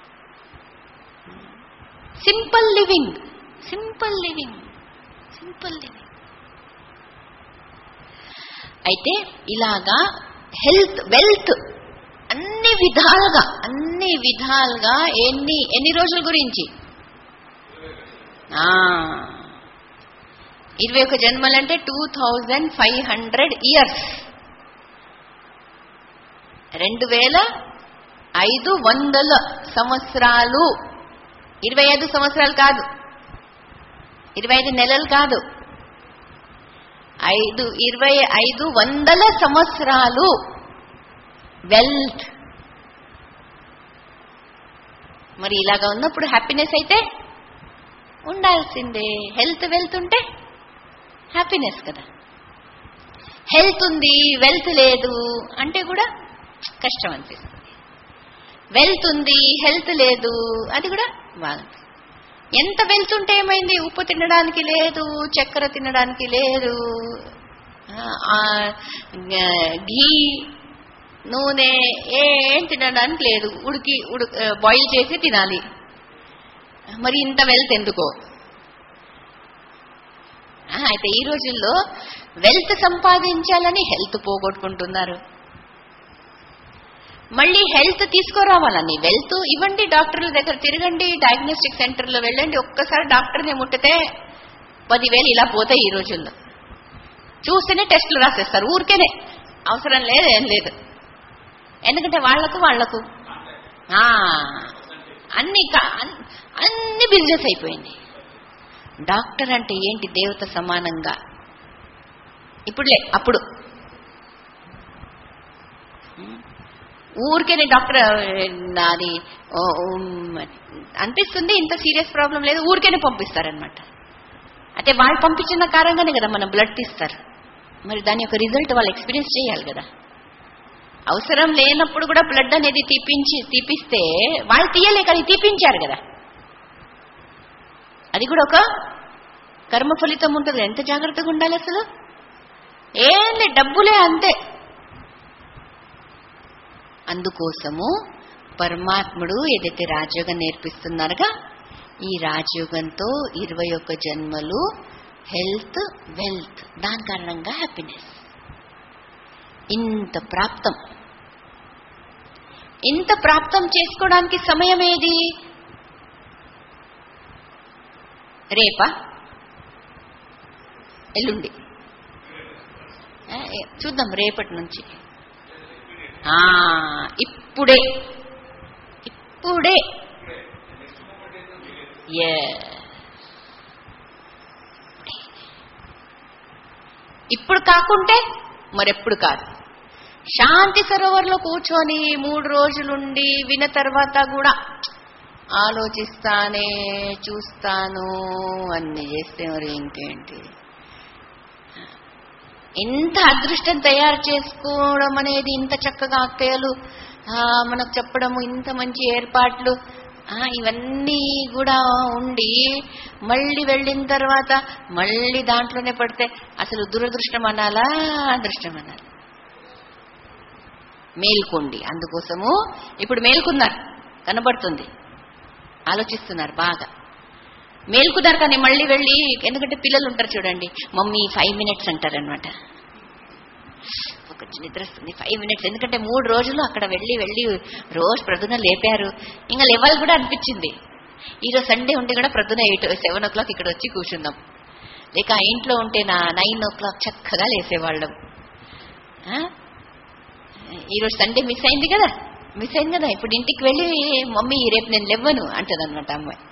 simple living simple living simple living అయితే ఇలాగా హెల్త్ వెల్త్ అన్ని విధాలుగా అన్ని విధాలుగా ఎన్ని ఎన్ని రోజుల గురించి ఆ, ఇరవై ఒక జన్మలంటే two thousand five hundred years రెండు వేల ఐదు వందల సంవత్సరాలు ఇరవై ఐదు సంవత్సరాలు కాదు ఇరవై ఐదు నెలలు కాదు ఐదు ఇరవై ఐదు వందల సంవత్సరాలు వెల్త్ మరి ఇలాగా ఉన్నప్పుడు హ్యాపీనెస్ అయితే ఉండాల్సిందే హెల్త్ వెల్త్ ఉంటే హ్యాపీనెస్ కదా హెల్త్ ఉంది వెల్త్ లేదు అంటే కూడా కష్టం అనిపిస్తుంది వెల్త్ ఉంది హెల్త్ లేదు అది కూడా బాగుంది ఎంత వెల్త్ ఉంటే ఏమైంది ఉప్పు తినడానికి లేదు చక్కెర తినడానికి లేదు ఆ, ఘీ నూనె ఏం తినడానికి లేదు ఉడికి ఉడు బాయిల్ చేసి తినాలి మరి ఇంత వెల్త్ ఎందుకో ఆ, అయితే ఈ రోజుల్లో వెల్త్ సంపాదించాలని హెల్త్ పోగొట్టుకుంటున్నారు మళ్ళీ హెల్త్ తీసుకురావాలని వెల్త్ ఇవ్వండి డాక్టర్ల దగ్గర తిరగండి డయాగ్నోస్టిక్ సెంటర్లో వెళ్ళండి ఒక్కసారి డాక్టర్ని ముట్టితే పదివేలు ఇలా పోతాయి ఈ రోజుల్లో చూస్తేనే టెస్టులు రాసేస్తారు ఊరికేనే అవసరం లేదు ఏం లేదు ఎందుకంటే వాళ్లకు వాళ్లకు ఆ, అన్ని కా- అన్- అన్ని బిజినెస్ అయిపోయింది డాక్టర్ అంటే ఏంటి దేవత సమానంగా ఇప్పుడులే అప్పుడు ఊరికేనే డాక్టర్ నాది ఓ, ఉమ్, అనిపిస్తుంది ఇంత సీరియస్ ప్రాబ్లం లేదు ఊరికేనే పంపిస్తారనమాట అంటే వాళ్ళు పంపించిన కారణంగానే కదా మనం బ్లడ్ తీస్తారు మరి దాని యొక్క రిజల్ట్ వాళ్ళు ఎక్స్పీరియన్స్ చేయాలి కదా అవసరం లేనప్పుడు కూడా బ్లడ్ అనేది తీపించి తీపిస్తే వాళ్ళు తీయలే కానీ తీపించారు కదా అది కూడా ఒక కర్మ ఫలితం ఉంటుంది ఎంత జాగ్రత్తగా ఉండాలి అసలు ఏం లే డబ్బులే అంతే అందుకోసము పరమాత్ముడు ఏదైతే రాజయోగం నేర్పిస్తున్నారుగా ఈ రాజయోగంతో ఇరవై ఒక్క జన్మలు హెల్త్ వెల్త్ దాని కారణంగా హ్యాపీనెస్ ఇంత ప్రాప్తం ఇంత ప్రాప్తం చేసుకోవడానికి సమయం ఏది రేపా ఎల్లుండి ఆ, ఏ- చూద్దాం రేపటి నుంచి ఆ, ఇప్పుడే ఇప్పుడే Yes. ఇప్పుడు కాకుంటే మరెప్పుడు కాదు శాంతి సరోవర్లో కూర్చొని మూడు రోజులుండి విన్న తర్వాత కూడా ఆలోచిస్తానే చూస్తాను అన్ని చేస్తే మరి ఇంకేంటి ఇంత అదృష్టం తయారు చేసుకోవడం అనేది ఇంత చక్కగా అక్కయ్యలు ఆ, మనకు చెప్పడము ఇంత మంచి ఏర్పాట్లు ఆ, ఇవన్నీ కూడా ఉండి మళ్ళీ వెళ్ళిన తర్వాత మళ్ళీ దాంట్లోనే పడితే అసలు దురదృష్టం అనాలా అదృష్టం అనాలా మేల్కోండి అందుకోసము ఇప్పుడు మేల్కున్నారు కనబడుతుంది ఆలోచిస్తున్నారు బాగా మేల్కున్నారు కానీ మళ్ళీ వెళ్ళి ఎందుకంటే పిల్లలు ఉంటారు చూడండి మమ్మీ ఫైవ్ మినిట్స్ అంటారనమాట కొంచెం నిద్ర వస్తుంది ఫైవ్ మినిట్స్ ఎందుకంటే మూడు రోజులు అక్కడ వెళ్ళి వెళ్ళి రోజు ప్రొద్దున లేపారు ఇంకా లేవాలి కూడా అనిపించింది ఈరోజు సండే ఉంటే కూడా ప్రొద్దున ఎయిట్ సెవెన్ ఓ క్లాక్ ఇక్కడ వచ్చి కూర్చుందాం లేక ఆ ఇంట్లో ఉంటే నా నైన్ ఓ క్లాక్ చక్కగా లేసేవాళ్ళం ఆ? ఈరోజు సండే మిస్ అయింది కదా మిస్ అయింది కదా ఇప్పుడు ఇంటికి వెళ్ళి మమ్మీ రేపు నేను లేవ్వను అంటది అనమాట అమ్మాయి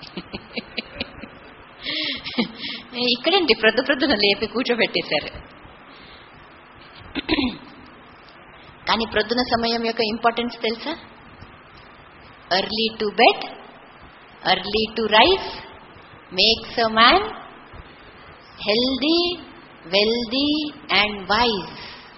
ఇక్కడేంటి ప్రొద్దు ప్రొద్దున లేపి కూర్చోబెట్టేశారు కానీ ప్రొద్దున సమయం యొక్క ఇంపార్టెన్స్ తెలుసా early to bed early to rise makes a man healthy wealthy and wise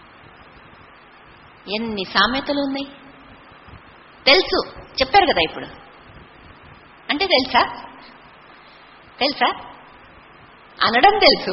ఎన్ని సామెతలు ఉన్నాయి తెలుసు చెప్పారు కదా ఇప్పుడు అంటే తెలుసా తెలుసా అనడం తెలుసు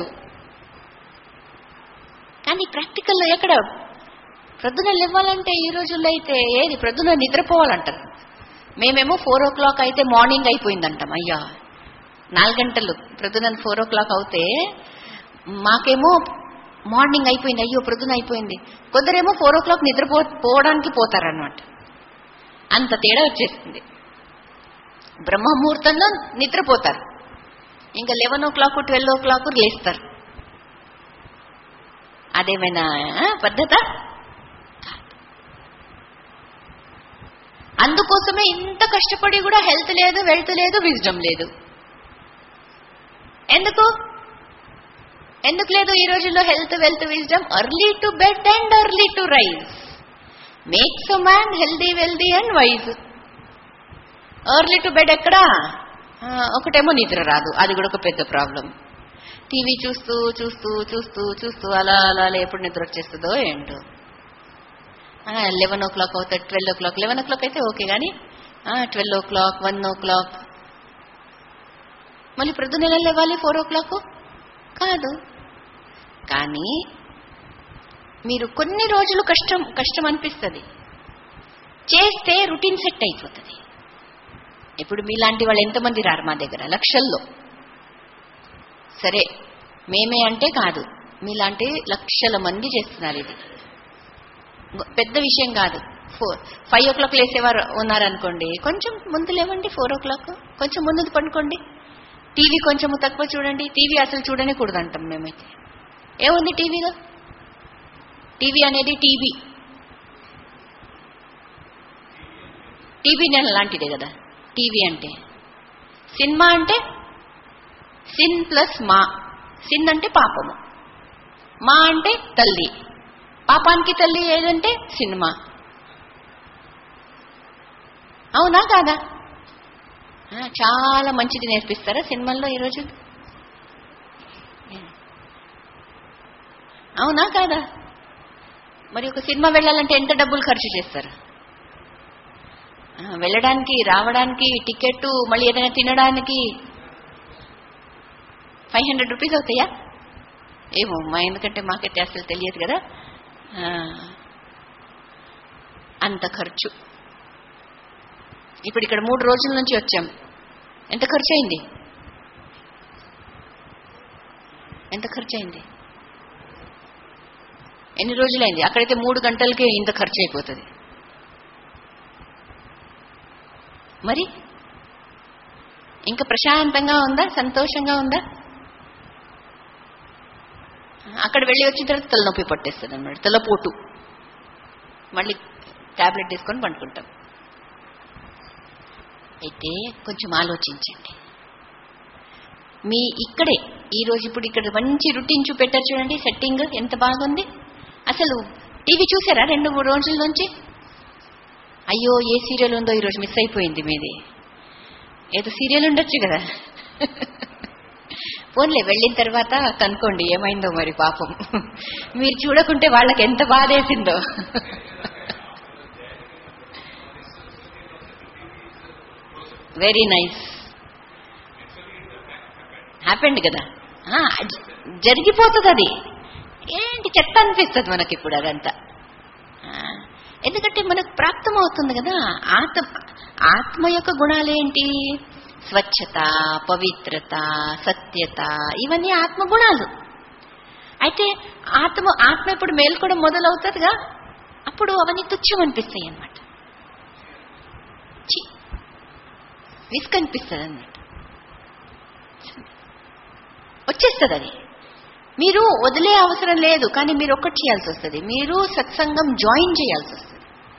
కానీ ప్రాక్టికల్లో ఎక్కడ ప్రొద్దున లేవాలంటే ఈ రోజుల్లో అయితే ఏది ప్రొద్దున నిద్రపోవాలంటారు మేమేమో ఫోర్ ఓ క్లాక్ అయితే మార్నింగ్ అయిపోయిందంటాం అయ్యా నాలుగు గంటలు ప్రొద్దున ఫోర్ ఓ క్లాక్ అవుతే మాకేమో మార్నింగ్ అయిపోయింది అయ్యో ప్రొద్దున అయిపోయింది కొందరేమో ఫోర్ ఓ క్లాక్ నిద్రపో పోవడానికి పోతారనమాట అంత తేడా వచ్చేస్తుంది బ్రహ్మముహూర్తంలో నిద్రపోతారు ఇంకా eleven o'clock twelve o'clock లేస్తారు అదేమైనా పద్ధత అందుకోసమే ఇంత కష్టపడి కూడా హెల్త్ లేదు వెల్త్ లేదు విజ్డమ్ లేదు ఎందుకు ఎందుకు లేదు ఈ రోజుల్లో health wealth wisdom early to bed and early to rise makes a man healthy wealthy and wise early to bed ఎక్కడా ఆ, ఒకటేమో నిద్ర రాదు అది కూడా ఒక పెద్ద ప్రాబ్లం టీవీ చూస్తూ చూస్తూ చూస్తూ చూస్తూ అలా అలా అలా ఎప్పుడు నిద్ర వచ్చేస్తుందో ఏంటో లెవెన్ ఓ క్లాక్ అవుతుంది twelve o'clock eleven o'clock అయితే ఓకే కానీ twelve o'clock one o'clock మళ్ళీ ప్రొద్దున ఎలా లేవాలి ఫోర్ ఓ క్లాక్ కాదు కానీ మీరు కొన్ని రోజులు కష్టం కష్టం అనిపిస్తుంది చేస్తే రుటీన్ సెట్ అయిపోతుంది ఇప్పుడు మీలాంటి వాళ్ళు ఎంతమంది రారు మా దగ్గర లక్షల్లో సరే మేమే అంటే కాదు మీలాంటి లక్షల మంది చేస్తున్నారు ఇది పెద్ద విషయం కాదు ఫోర్ ఫైవ్ ఓ క్లాక్ లేసేవారు ఉన్నారనుకోండి కొంచెం ముందు లేవండి ఫోర్ ఓ క్లాక్ కొంచెం ముందు పడుకోండి టీవీ కొంచెం తక్కువ చూడండి టీవీ అసలు చూడనే కూడదు అంటాం మేమైతే ఏముంది టీవీలో టీవీ అనేది టీవీ టీవీ నేను లాంటిదే కదా టీవీ అంటే సినిమా అంటే సిన్ ప్లస్ మా సిన్ అంటే పాపము మా అంటే తల్లి పాపానికి తల్లి ఏదంటే సినిమా అవునా కాదా ఆ, చాలా మంచిది నేర్పిస్తారా సినిమాల్లో ఈరోజు అవునా కాదా మరి ఒక సినిమా వెళ్ళాలంటే ఎంత డబ్బులు ఖర్చు చేస్తారు ఆ, వెళ్ళడానికి రావడానికి టికెట్ మళ్ళీ ఏదైనా తినడానికి ఫైవ్ హండ్రెడ్ రూపీస్ అవుతాయా ఏమో మా ఎందుకంటే మాకైతే అసలు తెలియదు కదా ఆ, అంత ఖర్చు ఇప్పుడు ఇక్కడ మూడు రోజుల నుంచి వచ్చాం ఎంత ఖర్చు అయింది ఎంత ఖర్చు అయింది ఎన్ని రోజులైంది అక్కడైతే మూడు గంటలకే ఇంత ఖర్చు అయిపోతుంది మరి ఇంకా ప్రశాంతంగా ఉందా సంతోషంగా ఉందా అక్కడ వెళ్ళి వచ్చిన తర్వాత తలనొప్పి పట్టేస్తుంది అన్నమాట తలపోటు మళ్ళీ టాబ్లెట్ తీసుకొని పండుకుంటాం అయితే కొంచెం ఆలోచించండి మీ ఇక్కడే ఈ రోజు ఇప్పుడు ఇక్కడ మంచి రుటీన్ చూపెట్టారు చూడండి సెట్టింగ్ ఎంత బాగుంది అసలు టీవీ చూసారా రెండు మూడు రోజుల నుంచి అయ్యో ఏ సీరియల్ ఉందో ఈరోజు మిస్ అయిపోయింది మీది ఏదో సీరియల్ ఉండొచ్చు కదా పోన్లే వెళ్ళిన తర్వాత కనుక్కోండి ఏమైందో మరి పాపం మీరు చూడకుంటే వాళ్ళకి ఎంత బాధేసిందో వెరీ నైస్ హ్యాపెండ్ కదా ఆ, జ- జరిగిపోతుంది అది ఏంటి చెత్త అనిపిస్తుంది మనకి ఇప్పుడు అదంతా ఆ, ఎందుకంటే మనకు ప్రాప్తం అవుతుంది కదా ఆత్మ ఆత్మ యొక్క గుణాలేంటి స్వచ్ఛత పవిత్రత సత్యత ఇవన్నీ ఆత్మ గుణాలు అయితే ఆత్మ ఆత్మ ఇప్పుడు మేల్కోవడం మొదలవుతుందిగా అప్పుడు అవన్నీ తుచ్చం అనిపిస్తాయి అన్నమాట ఛీ, విసుగు అనిపిస్తుంది అన్నమాట వచ్చేస్తుంది అది మీరు వదిలే అవసరం లేదు కానీ మీరు ఒక్కటి చేయాల్సి వస్తుంది మీరు సత్సంగం జాయిన్ చేయాల్సి వస్తుంది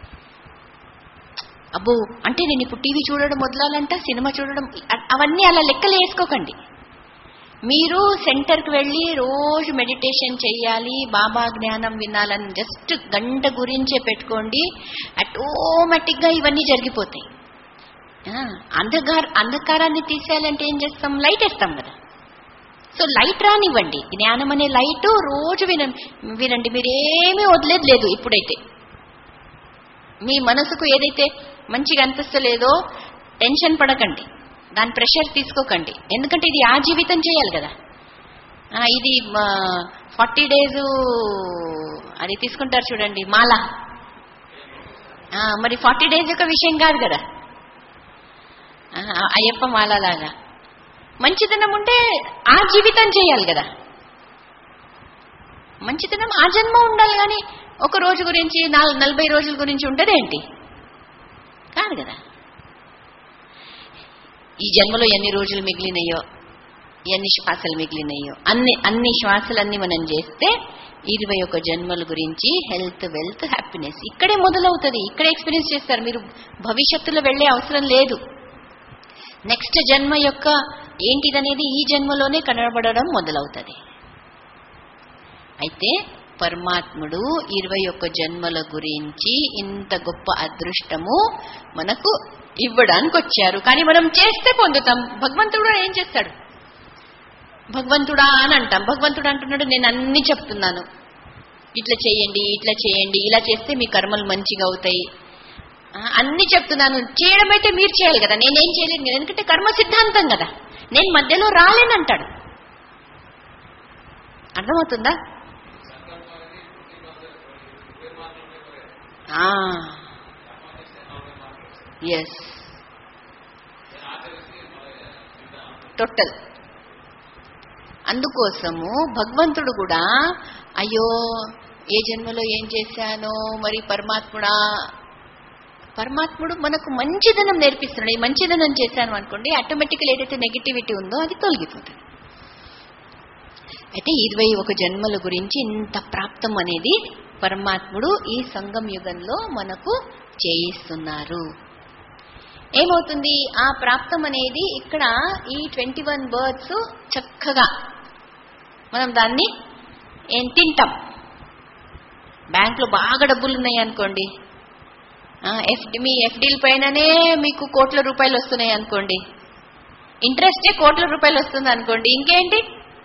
అబ్బో అంటే నేను ఇప్పుడు టీవీ చూడడం వదలాలంట సినిమా చూడడం అ- అవన్నీ అలా లెక్కలు వేసుకోకండి మీరు సెంటర్కి వెళ్ళి రోజు మెడిటేషన్ చెయ్యాలి బాబా జ్ఞానం వినాలని జస్ట్ గంట గురించే పెట్టుకోండి ఆటోమేటిక్గా ఇవన్నీ జరిగిపోతాయి ఆ, అంధకార అంధకారాన్ని తీసేయాలంటే ఏం చేస్తాం లైట్ వేస్తాం కదా సో లైట్ రానివ్వండి జ్ఞానం అనే లైట్ రోజు వినండి వినండి మీరేమీ వదిలేదు లేదు ఇప్పుడైతే మీ మనసుకు ఏదైతే మంచిగా అనిపిస్తలేదో టెన్షన్ పడకండి దాని ప్రెషర్ తీసుకోకండి ఎందుకంటే ఇది ఆ జీవితం చేయాలి కదా ఆ, ఇది ఫార్టీ డేస్ అది తీసుకుంటారు చూడండి మాల ఆ, మరి ఫార్టీ డేస్ యొక్క విషయం కాదు కదా ఆ, అయ్యప్ప మాల లాగా మంచితనం ఉంటే ఆ జీవితం చేయాలి కదా మంచితనం ఆ జన్మ ఉండాలి కానీ ఒక రోజు గురించి నాలుగు నలభై రోజుల గురించి ఉంటదేంటి కాదు కదా ఈ జన్మలో ఎన్ని రోజులు మిగిలినాయో ఎన్ని శ్వాసలు మిగిలినాయో అన్ని అన్ని శ్వాసలన్నీ మనం చేస్తే ఇరవై ఒక జన్మల గురించి హెల్త్ వెల్త్ హ్యాపీనెస్ ఇక్కడే మొదలవుతుంది ఇక్కడే ఎక్స్పీరియన్స్ చేస్తారు మీరు భవిష్యత్తులో వెళ్ళే అవసరం లేదు నెక్స్ట్ జన్మ యొక్క ఏంటిదనేది ఈ జన్మలోనే కనబడడం మొదలవుతుంది అయితే పరమాత్ముడు ఇరవై ఒక్క జన్మల గురించి ఇంత గొప్ప అదృష్టము మనకు ఇవ్వడానికి వచ్చారు కానీ మనం చేస్తే పొందుతాం భగవంతుడు కూడా ఏం చేస్తాడు భగవంతుడా అని అంటాం భగవంతుడు అంటున్నాడు నేను అన్ని చెప్తున్నాను ఇట్లా చేయండి ఇట్లా చేయండి ఇలా చేస్తే మీ కర్మలు మంచిగా అవుతాయి ఆ, అన్ని చెప్తున్నాను చేయడం అయితే మీరు చేయాలి కదా నేనేం చేయలేను కదా ఎందుకంటే కర్మ సిద్ధాంతం కదా నేను మధ్యలో రాలేనంటాడు అర్థమవుతుందా ఎస్ టోటల్ అందుకోసము భగవంతుడు కూడా అయ్యో ఏ జన్మలో ఏం చేశానో మరి పరమాత్ముడా పరమాత్ముడు మనకు మంచిదనం నేర్పిస్తున్నాడు ఈ మంచిదనం చేశాను అనుకోండి ఆటోమేటిక్గా ఏదైతే నెగిటివిటీ ఉందో అది తొలగిపోతుంది అయితే ఇరవై ఒక జన్మల గురించి ఇంత ప్రాప్తం అనేది పరమాత్ముడు ఈ సంగం యుగంలో మనకు చేయిస్తున్నారు ఏమవుతుంది ఆ ప్రాప్తం అనేది ఇక్కడ ఈ ట్వంటీ వన్ బర్డ్స్ చక్కగా మనం దాన్ని ఏం తింటాం బ్యాంకులో బాగా డబ్బులు ఉన్నాయి అనుకోండి ఎఫ్డి మీ ఎఫ్డీల పైననే మీకు కోట్ల రూపాయలు వస్తున్నాయి అనుకోండి ఇంట్రెస్టే కోట్ల రూపాయలు వస్తుంది అనుకోండి ఇంకేంటి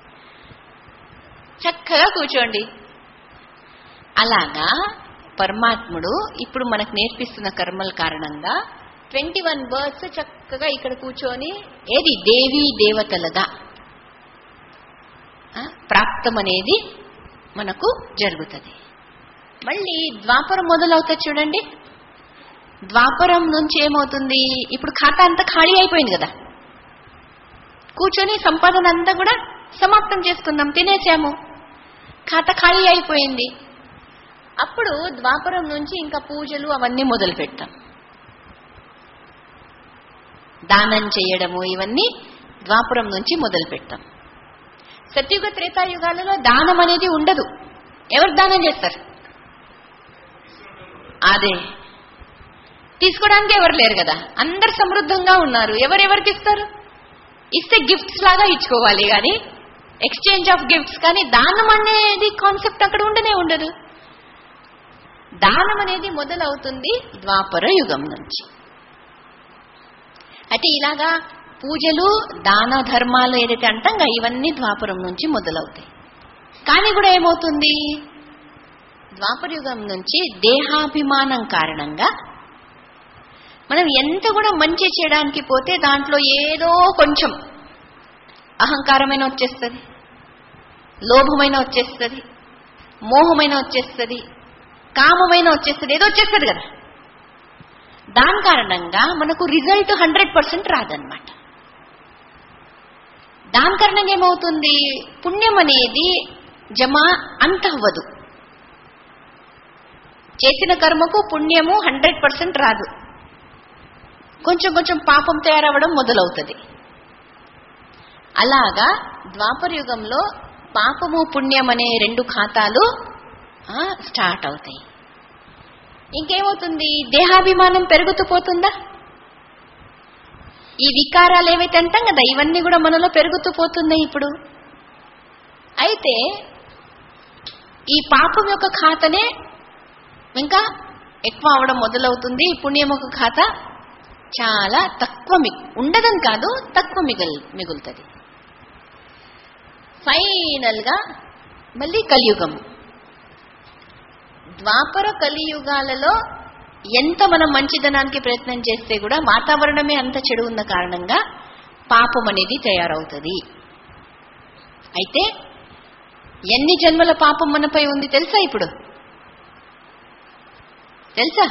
చక్కగా కూర్చోండి అలాగా పరమాత్ముడు ఇప్పుడు మనకు నేర్పిస్తున్న కర్మల కారణంగా ట్వంటీ వన్ బర్డ్స్ చక్కగా ఇక్కడ కూర్చొని ఏది దేవీ దేవతలదా ఆ, ప్రాప్తం అనేది మనకు జరుగుతుంది మళ్ళీ ద్వాపరం మొదలవుతుంది చూడండి ద్వాపరం నుంచి ఏమవుతుంది ఇప్పుడు ఖాతా అంతా ఖాళీ అయిపోయింది కదా కూర్చొని సంపాదన అంతా కూడా సమాప్తం చేసుకుందాం తినేసాము ఖాతా ఖాళీ అయిపోయింది అప్పుడు ద్వాపరం నుంచి ఇంకా పూజలు అవన్నీ మొదలు పెట్టాం దానం చేయడము ఇవన్నీ ద్వాపరం నుంచి మొదలు పెట్టాం సత్యుగ త్రేతాయుగాలలో దానం అనేది ఉండదు ఎవరు దానం చేస్తారు అదే తీసుకోవడానికి ఎవరు లేరు కదా అందరు సమృద్ధంగా ఉన్నారు ఎవరెవరికి ఇస్తారు ఇస్తే గిఫ్ట్స్ లాగా ఇచ్చుకోవాలి కానీ ఎక్స్చేంజ్ ఆఫ్ గిఫ్ట్స్ కానీ దానం అనేది కాన్సెప్ట్ అక్కడ ఉండనే ఉండదు దానం అనేది మొదలవుతుంది ద్వాపర యుగం నుంచి అయితే ఇలాగా పూజలు దాన ధర్మాలు ఏదైతే అంటాం కదా, ఇవన్నీ ద్వాపరం నుంచి మొదలవుతాయి కానీ కూడా ఏమవుతుంది ద్వాపర యుగం నుంచి దేహాభిమానం కారణంగా మనం ఎంత కూడా మంచి చేయడానికి పోతే దాంట్లో ఏదో కొంచెం అహంకారమైన వచ్చేస్తుంది లోభమైన వచ్చేస్తుంది మోహమైన వచ్చేస్తుంది కామమైన వచ్చేస్తుంది ఏదో వచ్చేస్తుంది కదా దాని కారణంగా మనకు రిజల్ట్ హండ్రెడ్ పర్సెంట్ రాదనమాట దాని కారణంగా ఏమవుతుంది పుణ్యం అనేది జమ అంత అవ్వదు చేసిన కర్మకు పుణ్యము హండ్రెడ్ పర్సెంట్ రాదు కొంచెం కొంచెం పాపం తయారవ్వడం మొదలవుతుంది అలాగా ద్వాపర యుగంలో పాపము పుణ్యం అనే రెండు ఖాతాలు ఆ, స్టార్ట్ అవుతాయి ఇంకేమవుతుంది దేహాభిమానం పెరుగుతూ పోతుందా ఈ వికారాలు ఏవైతే అంటాం కదా ఇవన్నీ కూడా మనలో పెరుగుతూ పోతున్నాయి ఇప్పుడు అయితే ఈ పాపం యొక్క ఖాతనే ఇంకా ఎక్కువ అవడం మొదలవుతుంది ఈ పుణ్యం యొక్క ఖాతా చాలా తక్కువ మిగ్ ఉండదని కాదు తక్కువ మిగుల్ మిగులుతుంది ఫైనల్ గా మళ్ళీ కలియుగం ద్వాపర కలియుగాలలో ఎంత మనం మంచిదనానికి ప్రయత్నం చేస్తే కూడా వాతావరణమే అంత చెడు ఉన్న కారణంగా పాపం అనేది తయారవుతుంది అయితే ఎన్ని జన్మల పాపం మనపై ఉంది తెలుసా ఇప్పుడు తెలుసా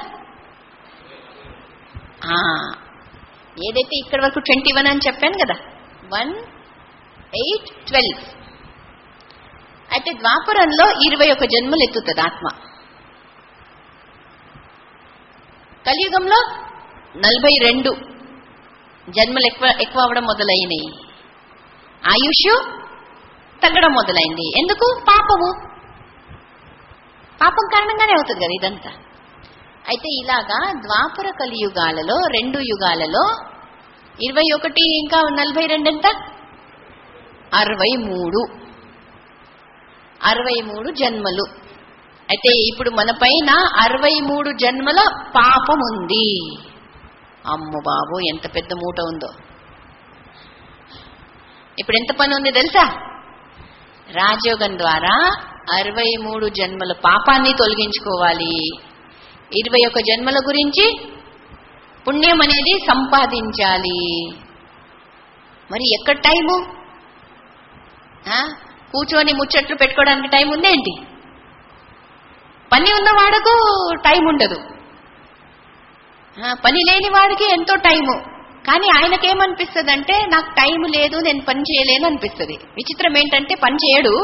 ఆ, ఏదైతే ఇక్కడ వరకు ట్వంటీ వన్ అని చెప్పాను కదా వన్ ఎయిట్ ట్వెల్వ్ అయితే ద్వాపరంలో ఇరవై ఒక జన్మలు ఎత్తుతుంది ఆత్మ కలియుగంలో నలభై రెండు జన్మలు ఎక్కువ ఎక్కువ అవడం మొదలైనవి ఆయుష్ తగ్గడం మొదలైంది ఎందుకు పాపము పాపం కారణంగానే అవుతుంది కదా ఇదంతా అయితే ఇలాగా ద్వాపర కలియుగాలలో రెండు యుగాలలో ఇరవై ఒకటి ఇంకా నలభై రెండు ఎంత అరవై మూడు అరవై మూడు జన్మలు అయితే ఇప్పుడు మన పైన అరవై మూడు జన్మల పాపం ఉంది అమ్ము బాబు ఎంత పెద్ద మూట ఉందో ఇప్పుడు ఎంత పని ఉంది తెలుసా రాజయోగం ద్వారా అరవై మూడు జన్మల పాపాన్ని తొలగించుకోవాలి ఇరవై ఒక జన్మల గురించి పుణ్యం అనేది సంపాదించాలి మరి ఎక్కడ టైము ఆ? కూర్చొని ముచ్చట్లు పెట్టుకోవడానికి టైం ఉందేంటి పని ఉన్న వాడకు టైం ఉండదు ఆ, పని లేని వాడికి ఎంతో టైము కానీ ఆయనకేమనిపిస్తుంది అంటే నాకు టైం లేదు నేను పని చేయలేను అనిపిస్తుంది విచిత్రం ఏంటంటే పని చేయడు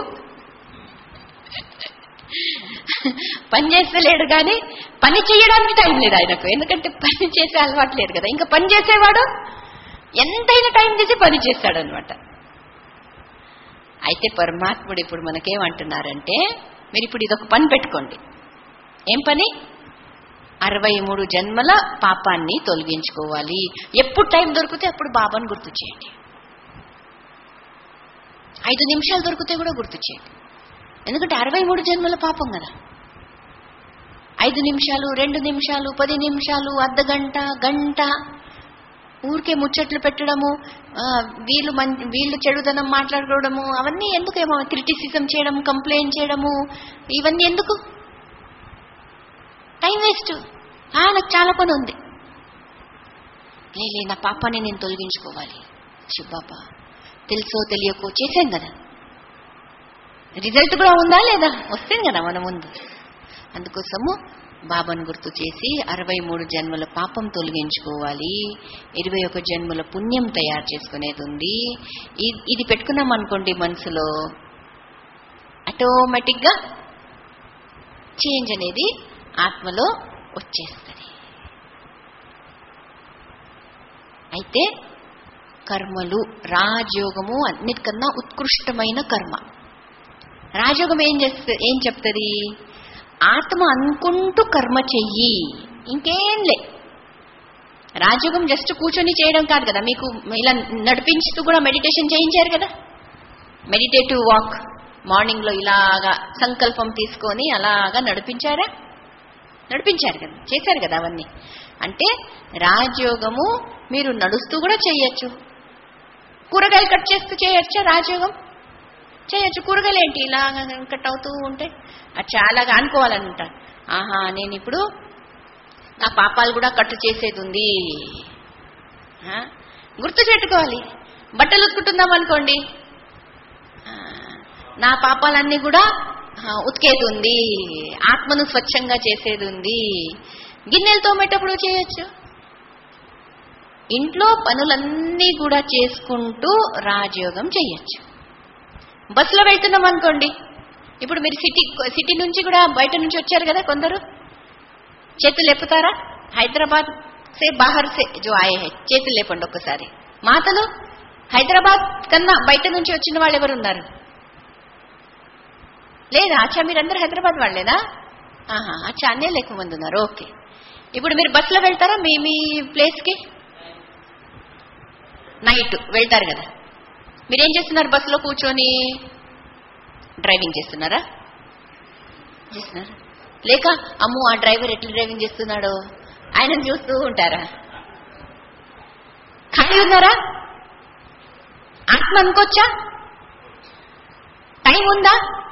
పని చేస్తలేడు కానీ పని చేయడానికి టైం లేదు ఆయనకు ఎందుకంటే పని చేసే అలవాటు లేదు కదా ఇంకా పని చేసేవాడు ఎంతైనా టైం చేసి పని చేస్తాడనమాట అయితే పరమాత్ముడు ఇప్పుడు మనకేమంటున్నారంటే మీరు ఇప్పుడు ఇదొక పని పెట్టుకోండి ఏం పని అరవై మూడు జన్మల పాపాన్ని తొలగించుకోవాలి ఎప్పుడు టైం దొరికితే అప్పుడు బాబాను గుర్తు చేయండి ఐదు నిమిషాలు దొరికితే కూడా గుర్తు చేయండి ఎందుకంటే అరవై మూడు జన్మల పాపం కదా ఐదు నిమిషాలు రెండు నిమిషాలు పది నిమిషాలు అర్ధ గంట గంట ఊరికే ముచ్చట్లు పెట్టడము ఆ, వీళ్ళు మం వీళ్ళు చెడుదనం మాట్లాడుకోవడము అవన్నీ ఎందుకేమో క్రిటిసిజం చేయడం కంప్లైంట్ చేయడము ఇవన్నీ ఎందుకు టైం వేస్ట్ ఆ, నాకు చాలా పని ఉంది లే నా పాపాన్ని నేను తొలగించుకోవాలి శివబాబా తెలుసో తెలియకో చేశాం కదా రిజల్ట్ కూడా ఉందా లేదా వస్తుంది కదా మన ముందు అందుకోసము బాబాను గుర్తు చేసి అరవై మూడు జన్మల పాపం తొలగించుకోవాలి ఇరవై ఒక జన్మల పుణ్యం తయారు చేసుకునేది ఉంది ఇ- ఇది పెట్టుకున్నాం అనుకోండి మనసులో ఆటోమేటిక్గా చేంజ్ అనేది ఆత్మలో వచ్చేస్తుంది అయితే కర్మలు రాజయోగము అన్నిటికన్నా ఉత్కృష్టమైన కర్మ రాజయోగం ఏం చేస్తే ఏం చెప్తుంది ఆత్మ అనుకుంటూ కర్మ చెయ్యి ఇంకేం లే రాజయోగం జస్ట్ కూర్చొని చేయడం కాదు కదా మీకు ఇలా నడిపించుతూ కూడా మెడిటేషన్ చేయించారు కదా మెడిటేటివ్ వాక్ మార్నింగ్ లో ఇలాగా సంకల్పం తీసుకొని అలాగా నడిపించారా నడిపించారు కదా చేశారు కదా అవన్నీ అంటే రాజయోగము మీరు నడుస్తూ కూడా చేయొచ్చు కూరగాయలు కట్ చేస్తూ చేయొచ్చా రాజయోగం చేయొచ్చు కూరగాయలు ఏంటి ఇలా కట్ అవుతూ ఉంటే అది చాలాగా అనుకోవాలన్నమాట ఆహా నేను ఇప్పుడు నా పాపాలు కూడా కట్టు చేసేది ఉంది ఆ, గుర్తు పెట్టుకోవాలి బట్టలు ఉతుకుంటున్నాం అనుకోండి ఆ, నా పాపాలన్నీ కూడా ఆ, ఉతికేది ఉంది ఆత్మను స్వచ్ఛంగా చేసేది ఉంది గిన్నెలు తోమేటప్పుడు చేయొచ్చు ఇంట్లో పనులన్నీ కూడా చేసుకుంటూ రాజయోగం చెయ్యొచ్చు బస్సులో వెళ్తున్నాం అనుకోండి ఇప్పుడు మీరు సిటీ సిటీ నుంచి కూడా బయట నుంచి వచ్చారు కదా కొందరు చేతులు లేపుతారా హైదరాబాద్ సే బాహర్ సే జో ఆయే హై చేతులు లేపండి ఒక్కసారి మాతలు హైదరాబాద్ కన్నా బయట నుంచి వచ్చిన వాళ్ళు ఎవరు ఉన్నారు లేదా అచ్చా మీరందరూ హైదరాబాద్ వాళ్ళేనా ఆహా అచ్చా అన్నే లేక మంది ఉన్నారు ఓకే ఇప్పుడు మీరు బస్సులో వెళ్తారా మీ మీ ప్లేస్కి నైట్ వెళ్తారు కదా మీరేం చేస్తున్నారు బస్సులో కూర్చొని డ్రైవింగ్ చేస్తున్నారా చేస్తున్నారా లేక అమ్ము ఆ డ్రైవర్ ఎట్లా డ్రైవింగ్ చేస్తున్నాడో ఆయనను చూస్తూ ఉంటారా ఖాళీ ఉన్నారా ఆత్మ అనుకోవచ్చా టైం ఉందా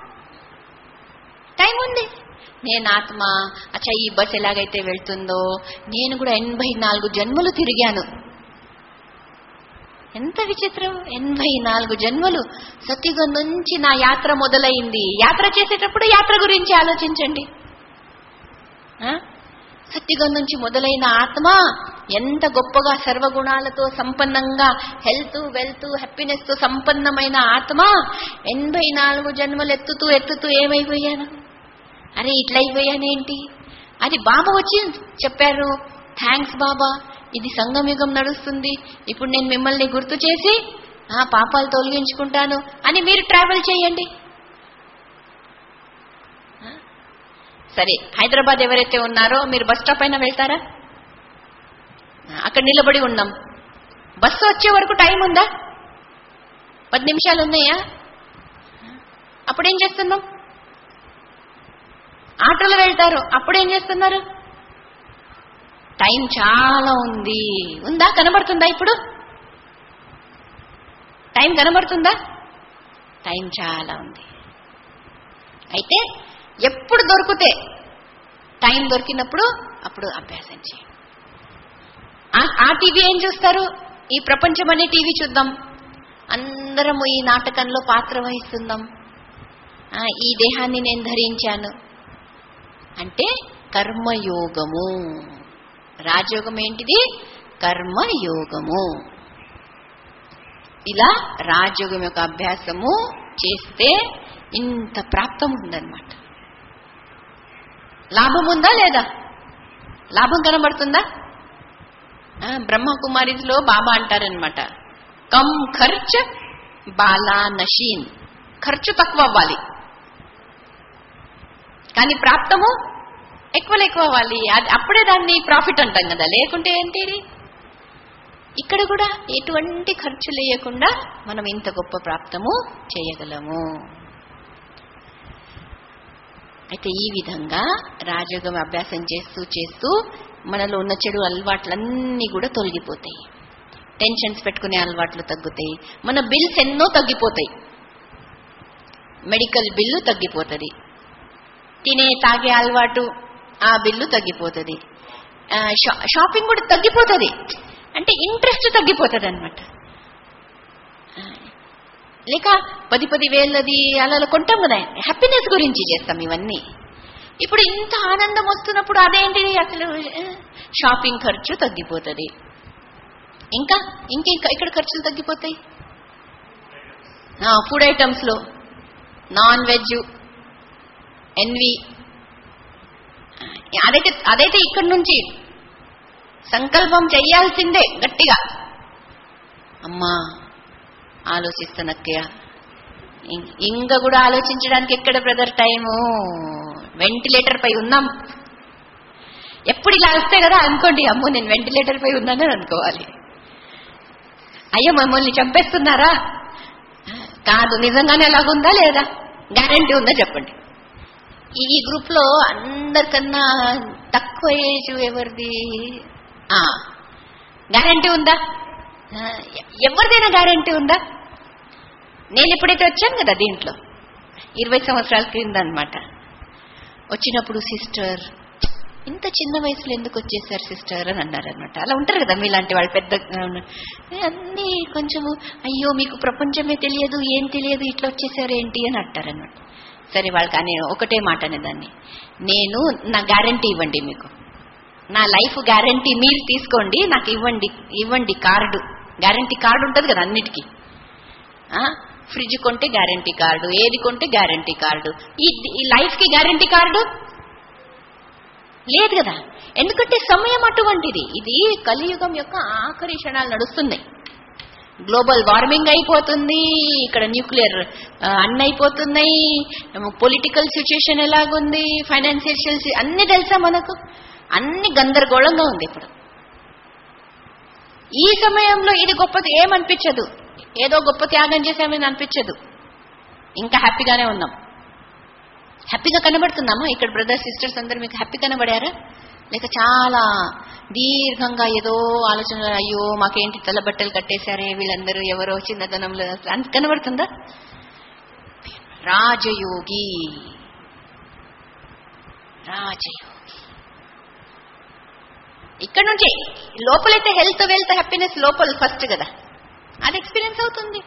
టైం ఉంది నేను ఆత్మ అచ్చా ఈ బస్ ఎలాగైతే వెళ్తుందో నేను కూడా ఎనభై నాలుగు జన్మలు తిరిగాను ఎంత విచిత్రం ఎనభై నాలుగు జన్మలు సత్యుగం నుంచి నా యాత్ర మొదలైంది యాత్ర చేసేటప్పుడు యాత్ర గురించి ఆలోచించండి ఆ? సత్యుగం నుంచి మొదలైన ఆత్మ ఎంత గొప్పగా సర్వగుణాలతో సంపన్నంగా హెల్త్ వెల్త్ హ్యాపీనెస్ తో సంపన్నమైన ఆత్మ ఎనభై నాలుగు జన్మలు ఎత్తుతూ ఎత్తుతూ ఏమైపోయాను అరే ఇట్లా అయిపోయానేంటి అది బాబా వచ్చి చెప్పారు థ్యాంక్స్ బాబా ఇది సంగమయుగం నడుస్తుంది ఇప్పుడు నేను మిమ్మల్ని గుర్తు చేసి ఆ పాపాలు తొలగించుకుంటాను అని మీరు ట్రావెల్ చేయండి ఆ? సరే హైదరాబాద్ ఎవరైతే ఉన్నారో మీరు బస్ స్టాప్ అయినా వెళ్తారా ఆ, అక్కడ నిలబడి ఉన్నాం బస్సు వచ్చే వరకు టైం ఉందా పది నిమిషాలు ఉన్నాయా అప్పుడేం చేస్తున్నాం ఆటోలో వెళ్తారు అప్పుడేం చేస్తున్నారు టైం చాలా ఉంది ఉందా కనబడుతుందా ఇప్పుడు టైం కనబడుతుందా టైం చాలా ఉంది అయితే ఎప్పుడు దొరికితే టైం దొరికినప్పుడు అప్పుడు అభ్యాసం చేయండి ఆ- ఆ టీవీ ఏం చూస్తారు ఈ ప్రపంచం అనే టీవీ చూద్దాం అందరము ఈ నాటకంలో పాత్ర వహిస్తున్నాం ఆ, ఈ దేహాన్ని నేను ధరించాను అంటే కర్మయోగము రాజయోగం ఏంటిది కర్మయోగము ఇలా రాజయోగం యొక్క అభ్యాసము చేస్తే ఇంత ప్రాప్తం ఉందన్నమాట లాభం ఉందా లేదా లాభం కనబడుతుందా ఆ, బ్రహ్మకుమారిలో బాబా అంటారనమాట కమ్ ఖర్చ్ బాలా నషీన్ ఖర్చు తక్కువ అవ్వాలి కానీ ప్రాప్తము ఎక్కువ ఎక్కువ అవ్వాలి అది అప్పుడే దాన్ని ప్రాఫిట్ అంటాం కదా లేకుంటే ఏంటి ఇది? ఇక్కడ కూడా ఎటువంటి ఖర్చు లేకుండా మనం ఇంత గొప్ప ప్రాప్తము చేయగలము అయితే ఈ విధంగా రాజయోగం అభ్యాసం చేస్తూ చేస్తూ మనలో ఉన్న చెడు అలవాట్లన్నీ కూడా తొలగిపోతాయి టెన్షన్స్ పెట్టుకునే అలవాట్లు తగ్గుతాయి మన బిల్స్ ఎన్నో తగ్గిపోతాయి మెడికల్ బిల్లు తగ్గిపోతుంది తినే తాగే అలవాటు ఆ బిల్లు తగ్గిపోతుంది ఆ, షా- షాపింగ్ కూడా తగ్గిపోతుంది అంటే ఇంట్రెస్ట్ తగ్గిపోతుంది అనమాట లేక పది పది వేలది అలా అలా కొంటాం కదా హ్యాపీనెస్ గురించి చేస్తాం ఇవన్నీ ఇప్పుడు ఇంత ఆనందం వస్తున్నప్పుడు అదేంటి అసలు ఆ, షాపింగ్ ఖర్చు తగ్గిపోతుంది ఇంకా ఇంకేం ఇక్కడ ఖర్చులు తగ్గిపోతాయి ఫుడ్ ఐటమ్స్ లో నాన్ వెజ్ ఎన్వి అదైతే అదైతే ఇక్కడి నుంచి సంకల్పం చెయ్యాల్సిందే గట్టిగా అమ్మా ఆలోచిస్తానక్కయ్య ఇం- ఇంకా కూడా ఆలోచించడానికి ఎక్కడ బ్రదర్ టైము వెంటిలేటర్ పై ఉన్నాం ఎప్పుడు ఇలా వస్తే కదా అనుకోండి అమ్మో నేను వెంటిలేటర్ పై ఉన్నానని అనుకోవాలి అయ్యో మమ్మల్ని చంపేస్తున్నారా కాదు నిజంగానే అలాగుందా లేదా గ్యారంటీ ఉందా చెప్పండి ఈ ఈ గ్రూప్ లో అందరికన్నా తక్కువ ఏజ్ ఎవరిది గ్యారంటీ ఉందా ఆ, ఎ- ఎవరిదైనా గ్యారంటీ ఉందా నేను ఎప్పుడైతే వచ్చాను కదా దీంట్లో ఇరవై సంవత్సరాల క్రింద అనమాట వచ్చినప్పుడు సిస్టర్ ఇంత చిన్న వయసులో ఎందుకు వచ్చేసారు సిస్టర్ అని అన్నారు అనమాట అలా ఉంటారు కదా మీలాంటి వాళ్ళు పెద్ద అన్నీ కొంచెము అయ్యో మీకు ప్రపంచమే తెలియదు ఏం తెలియదు ఇట్లా వచ్చేసారు ఏంటి అని అంటారనమాట సరే వాళ్ళకి అనే ఒకటే మాట అనేదాన్ని నేను నా గ్యారంటీ ఇవ్వండి మీకు నా లైఫ్ గ్యారంటీ మీరు తీసుకోండి నాకు ఇవ్వండి ఇవ్వండి కార్డు గ్యారంటీ కార్డు ఉంటుంది కదా అన్నిటికీ ఆ? ఫ్రిడ్జ్ కొంటే గ్యారంటీ కార్డు ఏది కొంటే గ్యారంటీ కార్డు ఈ ఈ లైఫ్కి గ్యారంటీ కార్డు లేదు కదా ఎందుకంటే సమయం అటువంటిది ఇది కలియుగం యొక్క ఆఖరి క్షణాలు నడుస్తున్నాయి గ్లోబల్ వార్మింగ్ అయిపోతుంది ఇక్కడ న్యూక్లియర్ అన్ని అయిపోతున్నాయి పొలిటికల్ సిచ్యుయేషన్ ఎలాగుంది ఫైనాన్షియల్ అన్ని తెలుసా మనకు అన్ని గందరగోళంగా ఉంది ఇప్పుడు ఈ సమయంలో ఇది గొప్పది ఏమనిపించదు ఏదో గొప్ప త్యాగం చేసామని అనిపించదు ఇంకా హ్యాపీగానే ఉన్నాం హ్యాపీగా కనబడుతున్నామా ఇక్కడ బ్రదర్స్ సిస్టర్స్ అందరు మీకు హ్యాపీ కనబడారా లేక చాలా దీర్ఘంగా ఏదో ఆలోచన అయ్యో మాకేంటి తెల్లబట్టలు కట్టేశారే వీళ్ళందరూ ఎవరో చిన్నదనంలో అని కనబడుతుందా రాజయోగి రాజయోగి ఇక్కడ నుంచి లోపలైతే హెల్త్ వెల్త్ హ్యాపీనెస్ లోపల ఫస్ట్ కదా అది ఎక్స్పీరియన్స్ అవుతుంది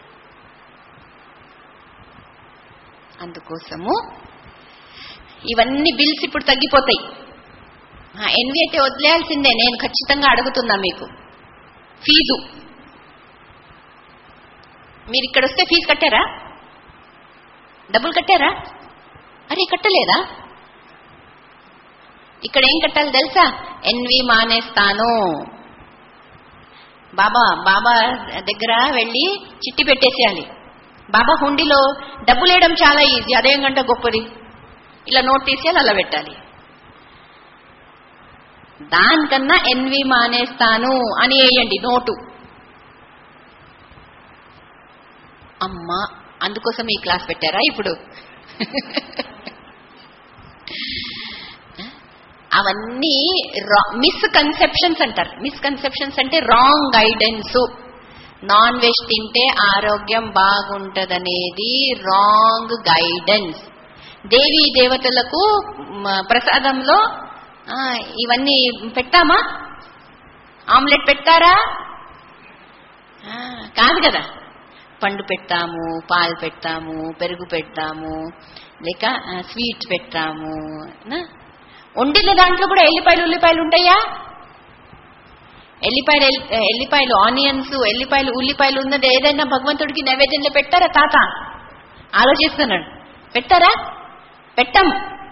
అందుకోసము ఇవన్నీ బిల్స్ ఇప్పుడు తగ్గిపోతాయి ఎన్వి అయితే వదిలేయాల్సిందే నేను ఖచ్చితంగా అడుగుతున్నా మీకు ఫీజు మీరు ఇక్కడ వస్తే ఫీజు కట్టారా డబ్బులు కట్టారా అరే కట్టలేదా ఇక్కడ ఏం కట్టాలి తెలుసా ఎన్వి మానేస్తాను బాబా బాబా దగ్గర వెళ్ళి చిట్టి పెట్టేసేయాలి బాబా హుండీలో డబ్బులు వేయడం చాలా ఈజీ అదేం గంట గొప్పది ఇలా నోట్ తీసేయాలి అలా పెట్టాలి దానికన్నా ఎన్వి మానేస్తాను అని వేయండి నోటు అమ్మా అందుకోసం ఈ క్లాస్ పెట్టారా ఇప్పుడు అవన్నీ మిస్కన్సెప్షన్స్ అంటారు మిస్కన్సెప్షన్స్ అంటే రాంగ్ గైడెన్స్ నాన్ వెజ్ తింటే ఆరోగ్యం బాగుంటదనేది రాంగ్ గైడెన్స్ దేవీ దేవతలకు మ, ప్రసాదంలో ఆ, ఇవన్నీ పెట్టామా ఆమ్లెట్ పెట్టారా ఆ, కాదు కదా పండు పెడతాము పాలు పెడతాము పెరుగు పెడతాము లేక ఆ, స్వీట్ పెడతాము నా? వండిన దాంట్లో కూడా ఎల్లిపాయలు ఉల్లిపాయలు ఉంటాయా ఎల్లిపాయలు ఎల్- ఎల్లిపాయలు ఆనియన్స్ ఎల్లిపాయలు ఉల్లిపాయలు ఉన్నది ఏదైనా భగవంతుడికి నైవేద్యంలో పెట్టారా తాత ఆలోచిస్తున్నాడు పెట్టారా పెట్టం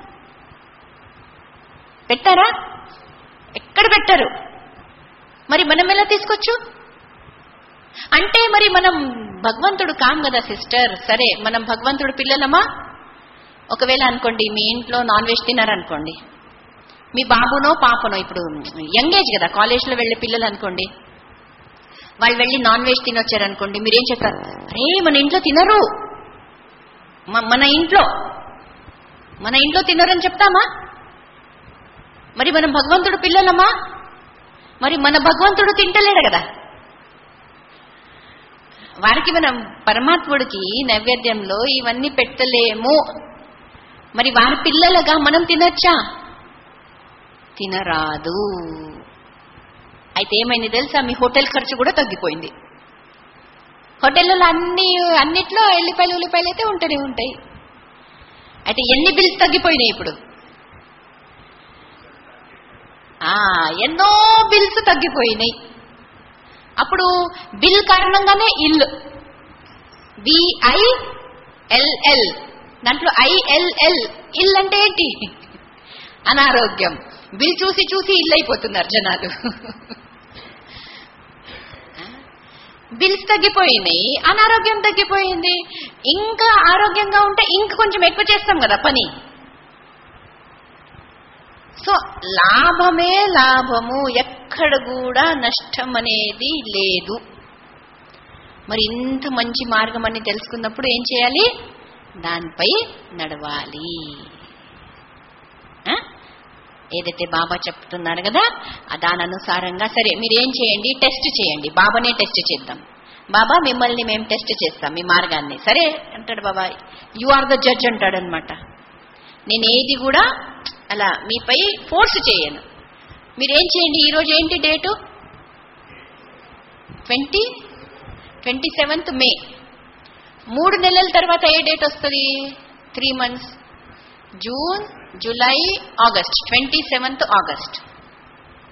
పెట్టారా ఎక్కడ పెట్టరు మరి మనం ఎలా తీసుకోవచ్చు అంటే మరి మనం భగవంతుడు కాం కదా సిస్టర్ సరే మనం భగవంతుడు పిల్లలమా ఒకవేళ అనుకోండి మీ ఇంట్లో నాన్ వెజ్ తినారనుకోండి మీ బాబునో పాపనో ఇప్పుడు యంగ్ ఏజ్ కదా కాలేజ్లో వెళ్ళే పిల్లలు అనుకోండి వాళ్ళు వెళ్ళి నాన్ వెజ్ తినొచ్చారనుకోండి మీరేం చెప్తారు అరే మన ఇంట్లో తినరు మ- మన ఇంట్లో మన ఇంట్లో తినరని చెప్తామా మరి మనం భగవంతుడు పిల్లలమా మరి మన భగవంతుడు తింటలేడు కదా వారికి మనం పరమాత్ముడికి నైవేద్యంలో ఇవన్నీ పెట్టలేము మరి వారి పిల్లలుగా మనం తినొచ్చా తినరాదు అయితే ఏమైంది తెలుసా మీ హోటల్ ఖర్చు కూడా తగ్గిపోయింది హోటళ్ళలో అన్ని అన్నిట్లో ఎల్లిపాయలు ఉల్లిపాయలు అయితే ఉంటూనే ఉంటాయి అయితే ఎన్ని బిల్స్ తగ్గిపోయినాయి ఇప్పుడు ఆ ఎన్నో బిల్స్ తగ్గిపోయినాయి అప్పుడు బిల్ కారణంగానే ఇల్లు విఐఎల్ఎల్ దాంట్లో ఐఎల్ఎల్ ఇల్ అంటే ఏంటి అనారోగ్యం బిల్ చూసి చూసి ఇల్లు అయిపోతున్నారు జనాలు బిల్స్ తగ్గిపోయినాయి అనారోగ్యం తగ్గిపోయింది ఇంకా ఆరోగ్యంగా ఉంటే ఇంకా కొంచెం ఎక్కువ చేస్తాం కదా పని సో లాభమే లాభము ఎక్కడ కూడా నష్టం అనేది లేదు మరి ఇంత మంచి మార్గం అని తెలుసుకున్నప్పుడు ఏం చేయాలి దానిపై నడవాలి ఆ? ఏదైతే బాబా చెప్తున్నారు కదా ఆ దాని అనుసారంగా సరే మీరు ఏం చేయండి టెస్ట్ చేయండి బాబానే టెస్ట్ చేద్దాం బాబా మిమ్మల్ని మేము టెస్ట్ చేస్తాం మీ మార్గాన్ని సరే అంటాడు Baba you are the judge అంటాడు అనమాట నేను ఏది కూడా అలా మీపై ఫోర్స్ చేయను మీరేం చేయండి ఈరోజు ఏంటి date twenty twenty seventh May మూడు నెలల తర్వాత ఏ డేట్ వస్తుంది three months June July August twenty seventh August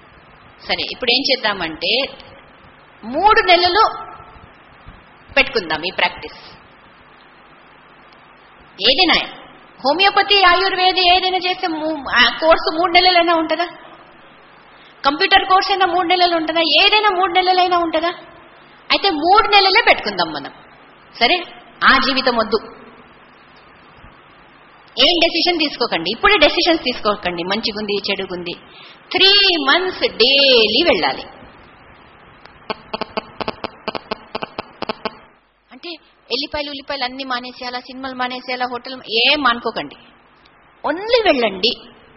సరే ఇప్పుడు ఏం చేద్దామంటే మూడు నెలలు పెట్టుకుందాం ఈ ప్రాక్టీస్ ఏదైనా హోమియోపతి ఆయుర్వేద ఏదైనా చేస్తే మూ- ఆ కోర్సు మూడు నెలలైనా ఉంటుందా కంప్యూటర్ కోర్స్ అయినా మూడు నెలలు ఉంటుందా ఏదైనా మూడు నెలలైనా ఉంటుందా అయితే మూడు నెలలే పెట్టుకుందాం మనం సరే ఆ జీవితం వద్దు ఏం డెసిషన్ తీసుకోకండి ఇప్పుడే డెసిషన్స్ తీసుకోకండి మంచిగుంది చెడుగుంది త్రీ మంత్స్ డైలీ వెళ్ళాలి అంటే ఎల్లిపాయలు ఉల్లిపాయలు అన్ని మానేసేయాలా సినిమాలు మానేసేయాలా హోటల్ ఏం మానుకోకండి ఓన్లీ వెళ్ళండి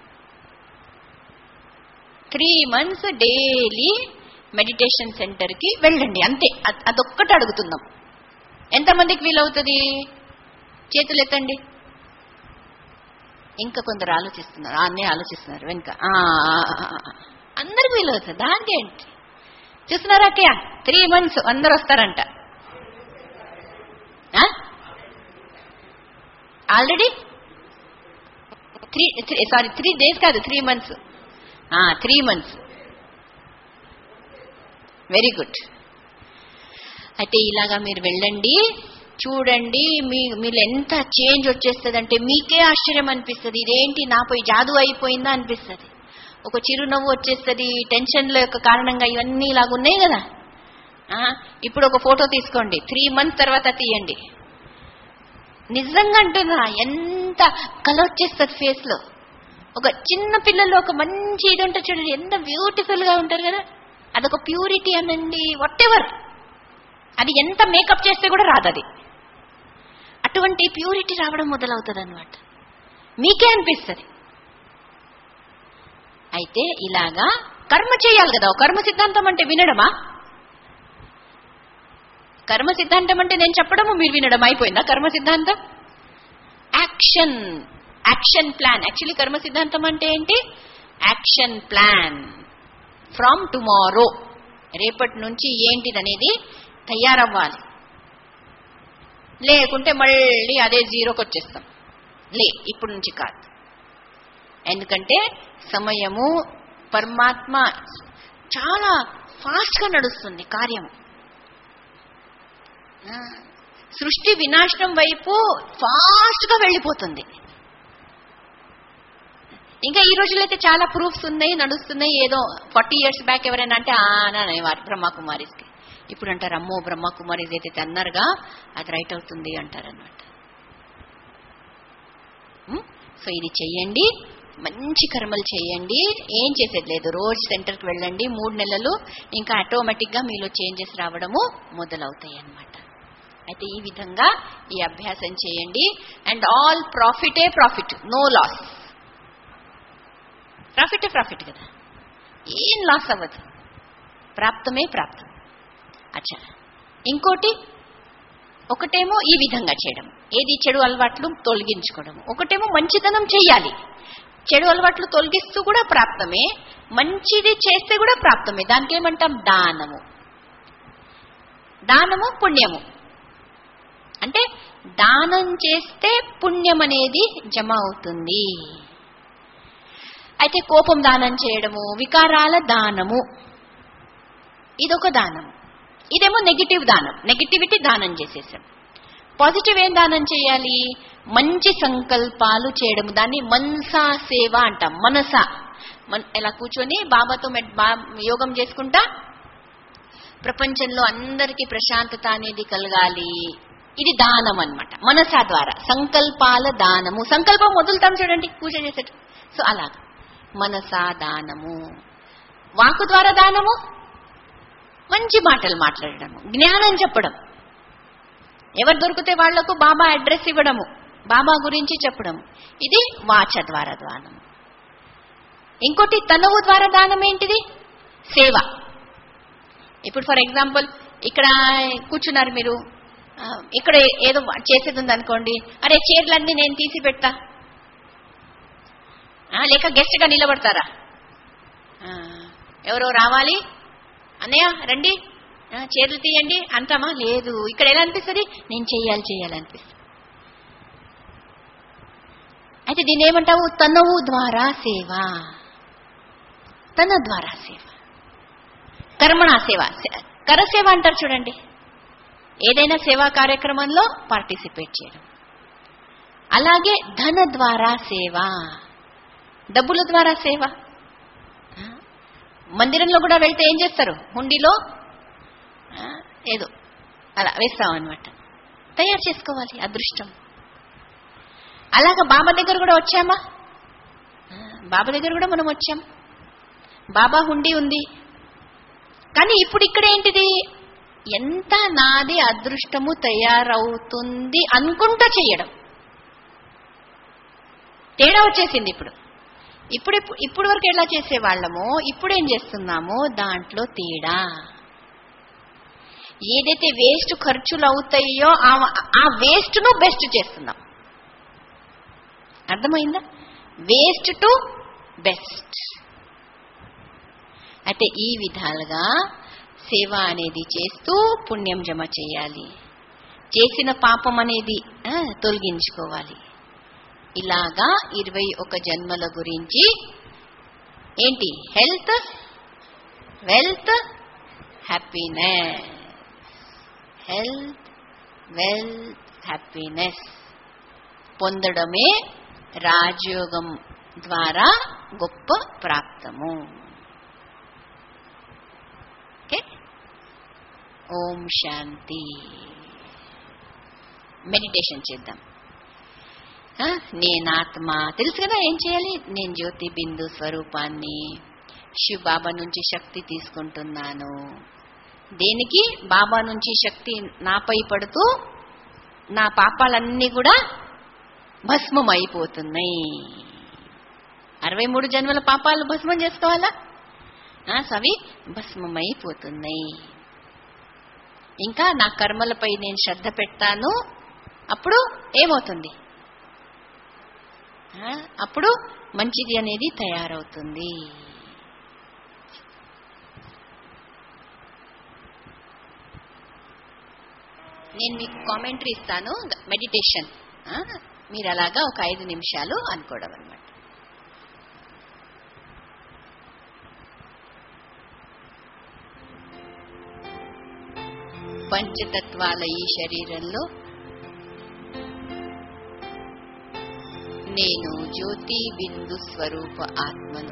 త్రీ మంత్స్ డైలీ మెడిటేషన్ సెంటర్కి వెళ్ళండి అంతే అద్- అదొక్కటి అడుగుతున్నాం ఎంతమందికి వీలవుతుంది చేతులు ఎత్తండి ఇంకా కొందరు ఆలోచిస్తున్నారు ఆ, అన్నీ ఆలోచిస్తున్నారు వెనుక ఆ, ఆ, ఆ, ఆ. అందరికి వీలవుతుంది దానికి ఏంటి చూస్తున్నారా అక్కయ్య త్రీ మంత్స్ అందరు వస్తారంట already three sorry three days కాదు three months three months very good అయితే ఇలాగా మీరు వెళ్ళండి చూడండి మీ మీరు ఎంత చేంజ్ వచ్చేస్తుంది మీకే ఆశ్చర్యం అనిపిస్తుంది ఇదేంటి నాపై జాదు అయిపోయిందా అనిపిస్తుంది ఒక చిరునవ్వు వచ్చేస్తుంది టెన్షన్ల యొక్క కారణంగా ఇవన్నీ ఇలాగ ఉన్నాయి కదా ఆ, ఇప్పుడు ఒక ఫోటో తీసుకోండి త్రీ మంత్స్ తర్వాత తీయండి నిజంగా అంటున్నా ఎంత కల వచ్చేస్తుంది ఫేస్ లో ఒక చిన్న పిల్లలు ఒక మంచి ఇది ఉంటుంది చూడండి ఎంత బ్యూటిఫుల్ గా ఉంటారు కదా అదొక ప్యూరిటీ అనండి వాట్ ఎవర్ అది ఎంత మేకప్ చేస్తే కూడా రాదు అది అటువంటి ప్యూరిటీ రావడం మొదలవుతుంది అనమాట మీకే అనిపిస్తుంది అయితే ఇలాగా కర్మ చేయాలి కదా కర్మ సిద్ధాంతం అంటే వినడమా కర్మ సిద్ధాంతం అంటే నేను చెప్పడము మీరు వినడం అయిపోయిందా కర్మ సిద్ధాంతం యాక్షన్ యాక్షన్ ప్లాన్ యాక్చువల్లీ కర్మ సిద్ధాంతం అంటే ఏంటి యాక్షన్ ప్లాన్ ఫ్రమ్ టుమారో రేపటి నుంచి ఏంటిదనేది తయారవ్వాలి లేకుంటే మళ్ళీ అదే జీరోకి వచ్చేస్తాం లే ఇప్పటి నుంచి కాదు ఎందుకంటే సమయము పరమాత్మ చాలా ఫాస్ట్గా నడుస్తుంది కార్యము ఆ, సృష్టి వినాశనం వైపు ఫాస్ట్గా వెళ్ళిపోతుంది ఇంకా ఈ రోజుల్లో అయితే చాలా ప్రూఫ్స్ ఉన్నాయి నడుస్తున్నాయి ఏదో ఫార్టీ ఇయర్స్ బ్యాక్ ఎవరైనా అంటే ఆ అని అనేవారు బ్రహ్మకుమారిస్కి ఇప్పుడు అంటారు అమ్మో బ్రహ్మకుమారిస్ ఏదైతే అన్నారుగా అది రైట్ అవుతుంది అంటారనమాట సో ఇది చెయ్యండి మంచి కర్మలు చేయండి ఏం చేసేది లేదు రోజు సెంటర్కి వెళ్ళండి మూడు నెలలు ఇంకా ఆటోమేటిక్గా మీలో చేంజెస్ రావడము మొదలవుతాయి అన్నమాట అయితే ఈ విధంగా ఈ అభ్యాసం చేయండి అండ్ ఆల్ ప్రాఫిటే ప్రాఫిట్ నో లాస్ ప్రాఫిటే ప్రాఫిట్ కదా ఏం లాస్ అవ్వదు ప్రాప్తమే ప్రాప్తం అచ్చా ఇంకోటి ఒకటేమో ఈ విధంగా చేయడం ఏది చెడు అలవాట్లు తొలగించుకోవడం ఒకటేమో మంచితనం చేయాలి చెడు అలవాట్లు తొలగిస్తూ కూడా ప్రాప్తమే మంచిది చేస్తే కూడా ప్రాప్తమే దానికి ఏమంటాం దానము దానము పుణ్యము అంటే దానం చేస్తే పుణ్యం అనేది జమ అవుతుంది అయితే కోపం దానం చేయడము వికారాల దానము ఇదొక దానం ఇదేమో నెగిటివ్ దానం నెగిటివిటీ దానం చేసేసాం పాజిటివ్ ఏం దానం చేయాలి మంచి సంకల్పాలు చేయడం దాన్ని మనసా సేవ అంటాం మనస మన ఎలా కూర్చొని బాబాతో మెడ్- బా- యోగం చేసుకుంటా ప్రపంచంలో అందరికీ ప్రశాంతత అనేది కలగాలి ఇది దానం అన్నమాట మనసా ద్వారా సంకల్పాల దానము సంకల్పం వదులుతాం చూడండి పూజ చేసేట సో అలాగా మనసా దానము వాకు ద్వారా దానము మంచి మాటలు మాట్లాడడము జ్ఞానం చెప్పడం ఎవరు దొరికితే వాళ్లకు బాబా అడ్రస్ ఇవ్వడము బాబా గురించి చెప్పడము ఇది వాచ ద్వారా దానము ఇంకోటి తనువు ద్వారా దానం ఏంటిది సేవ ఇప్పుడు ఫర్ ఎగ్జాంపుల్ ఇక్కడ కూర్చున్నారు మీరు ఆ, ఇక్కడ ఏదో చేసేది ఉంది అనుకోండి అరే చీరలన్నీ నేను తీసి పెడతా ఆ, లేక గెస్ట్గా నిలబడతారా ఆ, ఎవరో రావాలి అన్నయ్య రండి ఆ, చీరలు తీయండి అంటామా లేదు ఇక్కడ ఎలా అనిపిస్తుంది నేను చెయ్యాలి చేయాలనిపిస్తుంది అయితే దీని ఏమంటావు తనువు ద్వారా సేవ తన ద్వారా సేవ కర్మణ సేవ సే- కరసేవ అంటారు చూడండి ఏదైనా సేవా కార్యక్రమంలో పార్టిసిపేట్ చేయడం అలాగే ధన ద్వారా సేవ డబ్బుల ద్వారా సేవ ఆ, మందిరంలో కూడా వెళ్తే ఏం చేస్తారు హుండీలో ఆ, ఏదో అలా వేస్తాం అనమాట తయారు చేసుకోవాలి అదృష్టం అలాగా బాబా దగ్గర కూడా వచ్చామా ఆ, బాబా దగ్గర కూడా మనం వచ్చాం బాబా హుండీ ఉంది కానీ ఇప్పుడు ఇక్కడ ఏంటిది ఎంత నాది అదృష్టము తయారవుతుంది అనుకుంటా చెయ్యడం తేడా వచ్చేసింది ఇప్పుడు ఇప్పుడు ఇప్పుడు- ఇప్పుడు వరకు ఎలా చేసేవాళ్ళమో ఇప్పుడు ఏం చేస్తున్నామో దాంట్లో తేడా ఏదైతే వేస్ట్ ఖర్చులు అవుతాయో ఆ- ఆ వేస్ట్ ను బెస్ట్ చేస్తున్నాం అర్థమైందా వేస్ట్ టు బెస్ట్ అయితే ఈ విధాలుగా సేవ అనేది చేస్తూ పుణ్యం జమ చేయాలి చేసిన పాపం అనేది ఆ, తొలగించుకోవాలి ఇలాగా ఇరవై ఒక జన్మల గురించి ఏంటి health wealth happiness health wealth happiness పొందడమే రాజయోగం ద్వారా గొప్ప ప్రాప్తము ఓకే ఓం శాంతి మెడిటేషన్ చేద్దాం ఆ, నేనాత్మ తెలుసు కదా ఏం చేయాలి నేను జ్యోతి బిందు స్వరూపాన్ని శివ బాబా నుంచి శక్తి తీసుకుంటున్నాను దేనికి బాబా నుంచి శక్తి నాపై పడుతూ నా పాపాలన్నీ కూడా భస్మం అయిపోతున్నాయి అరవై మూడు జన్మల పాపాలు భస్మం చేసుకోవాలా ఆ, అవి భస్మమైపోతున్నాయి ఇంకా నా కర్మలపై నేను శ్రద్ధ పెడతాను అప్పుడు ఏమవుతుంది ఆ, అప్పుడు మంచిది అనేది తయారవుతుంది నేను మీకు కామెంటరీ ఇస్తాను మెడిటేషన్ ఆ, మీరు అలాగా ఒక ఐదు నిమిషాలు అనుకోవడం అనమాట పంచతత్వాల ఈ శరీరంలో నేను జ్యోతి బిందు స్వరూప ఆత్మను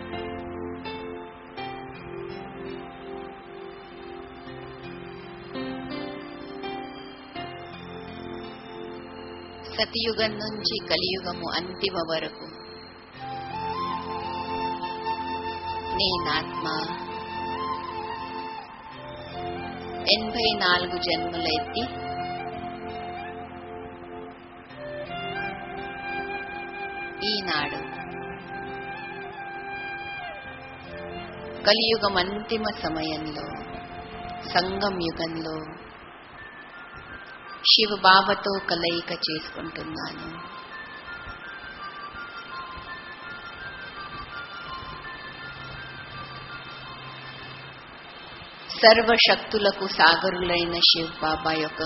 సతయుగం నుంచి కలియుగము అంతిమ వరకు నేనాత్మ ఎనభై నాలుగు జన్మలెత్తి ఈనాడు కలియుగం అంతిమ సమయంలో సంగం యుగంలో శివ బాబాతో కలయిక చేసుకుంటున్నాను సర్వశక్తులకు సాగరులైన శివ్ బాబా యొక్క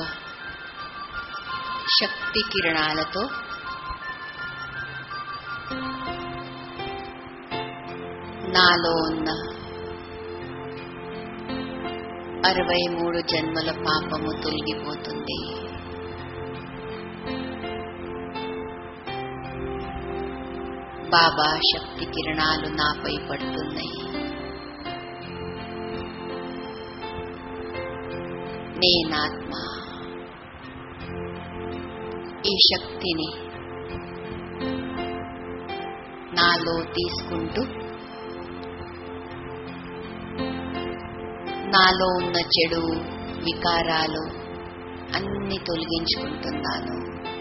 శక్తి కిరణాలతో నాలో ఉన్న అరవై మూడు జన్మల పాపము తొలగిపోతుంది బాబా శక్తి కిరణాలు నాపై పడుతున్నాయి నేనాత్మ ఈ శక్తిని నాలో తీసుకుంటూ నాలో ఉన్న చెడు వికారాలు అన్ని తొలగించుకుంటున్నాను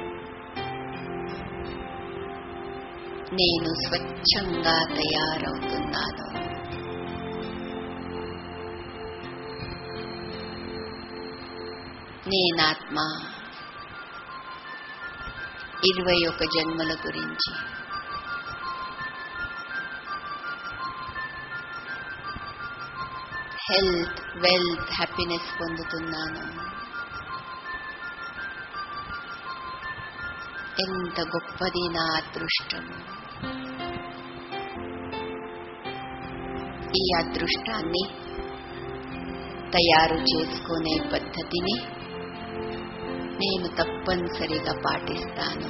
నేను స్వచ్ఛంగా తయారవుతున్నాను నేనాత్మ ఇరవై ఒక జన్మల గురించి హెల్త్ వెల్త్ హ్యాపీనెస్ పొందుతున్నాను ఎంత గొప్పది నా అదృష్టము ఈ అదృష్టాన్ని తయారు చేసుకునే పద్ధతిని నేను తప్పనిసరిగా పాటిస్తాను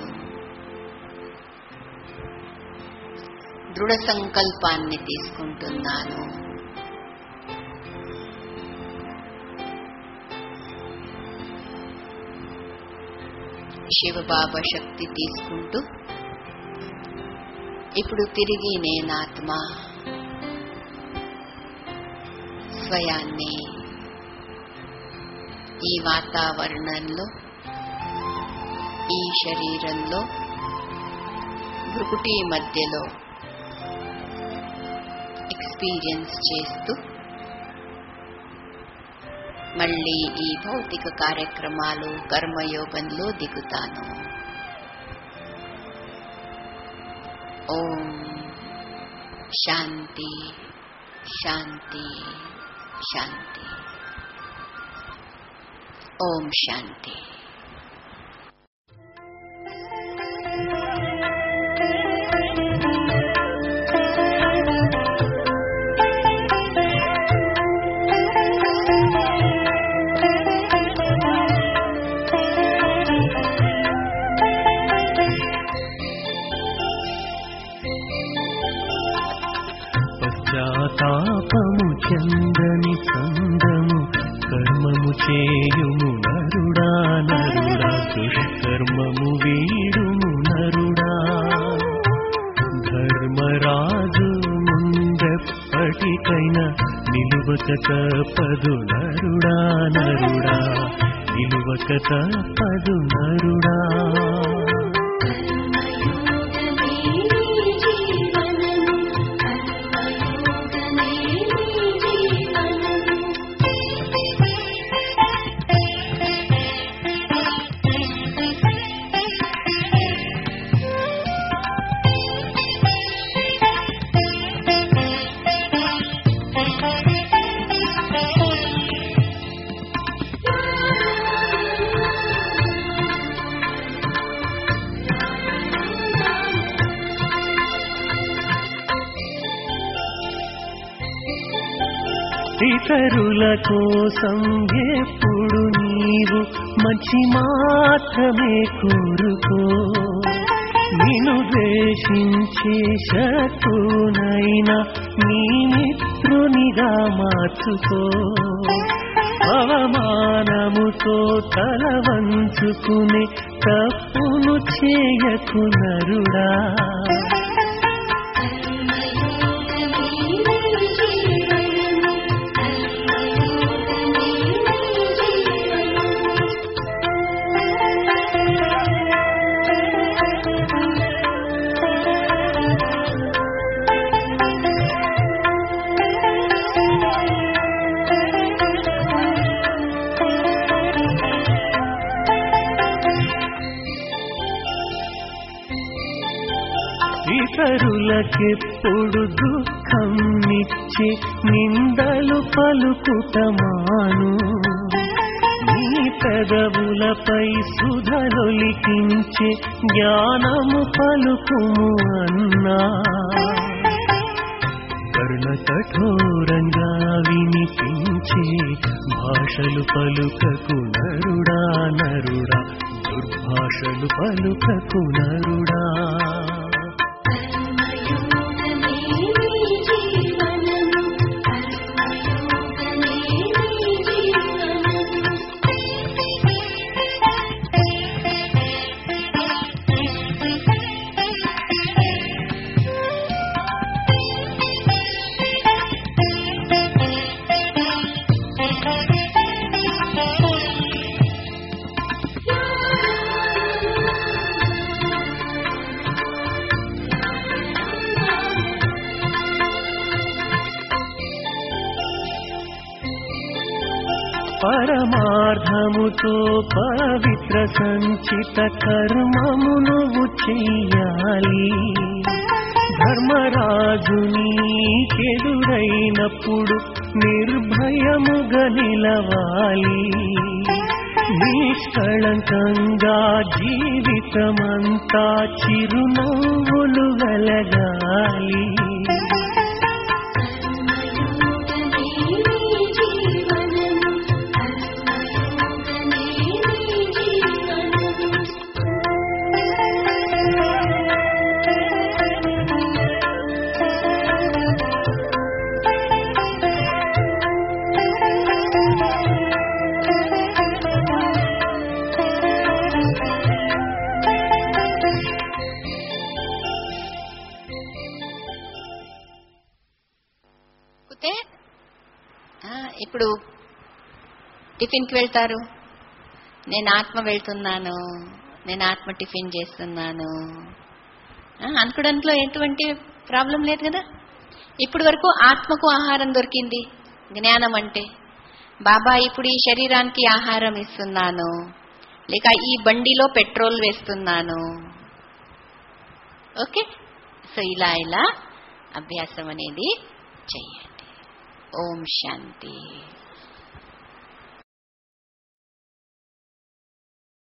దృఢ సంకల్పాన్ని తీసుకుంటున్నాను శివబాబా శక్తి తీసుకుంటూ ఇప్పుడు తిరిగి నేనాత్మ స్వయాన్ని ఈ వాతావరణంలో ఈ శరీరంలో భృకుటి మధ్యలో ఎక్స్పీరియన్స్ చేస్తూ మళ్ళీ ఈ భౌతిక కార్యక్రమాలు కర్మయోగంలో దిగుతాను ఓం శాంతి శాంతి శాంతి ఓం శాంతి పశ్చాత్తాపము చందని సందము కర్మము చేయుము నరుడా నరుడా దుష్కర్మము వీడుము నరుడా ధర్మరాజు ముందెప్పటికైనా నిలువక తప్పదు నరుడా నరుడా నిలువక తప్పదు నరుడా ఇతరుల కోసం ఎప్పుడు నీవు మంచి మాత్రమే కోరుకో నిన్ను ద్వేషించే శత్రునైనా నీ మిత్రునిగా మార్చుకో అవమానముతో తల వంచుకునే తప్పును చేయకు నరుడా ఇతరులకెప్పుడు దుఃఖం ఇచ్చే నిందలు పలుకుటమాను నీ పెదవులపై సుధలొలికించే జ్ఞానము పలుకుము అన్నా కరుణ కఠోరంగా వినిపించే భాషలు పలుకకు నరుడా నరుడా దుర్భాషలు పలుకకు నరుడా పరమార్థముతో పవిత్ర సంచిత కర్మము నువ్వు చెయ్యాలి ధర్మరాజు నీకెదురైనప్పుడు నిర్భయముగా నిలవాలి నిష్కళంకంగా జీవితమంతా చిరునవ్వులు వెలగాలి జీవనం ఆ, ఇప్పుడు టిఫిన్కి వెళ్తారు నేను ఆత్మ వెళ్తున్నాను నేను ఆత్మ టిఫిన్ చేస్తున్నాను ఆ, అనుకోవడంలో ఎటువంటి ప్రాబ్లం లేదు కదా ఇప్పుడు వరకు ఆత్మకు ఆహారం దొరికింది జ్ఞానం అంటే బాబా ఇప్పుడు ఈ శరీరానికి ఆహారం ఇస్తున్నాను లేక ఈ బండిలో పెట్రోల్ వేస్తున్నాను ఓకే సో ఇలా ఇలా అభ్యాసం అనేది చెయ్యండి ఓం శాంతి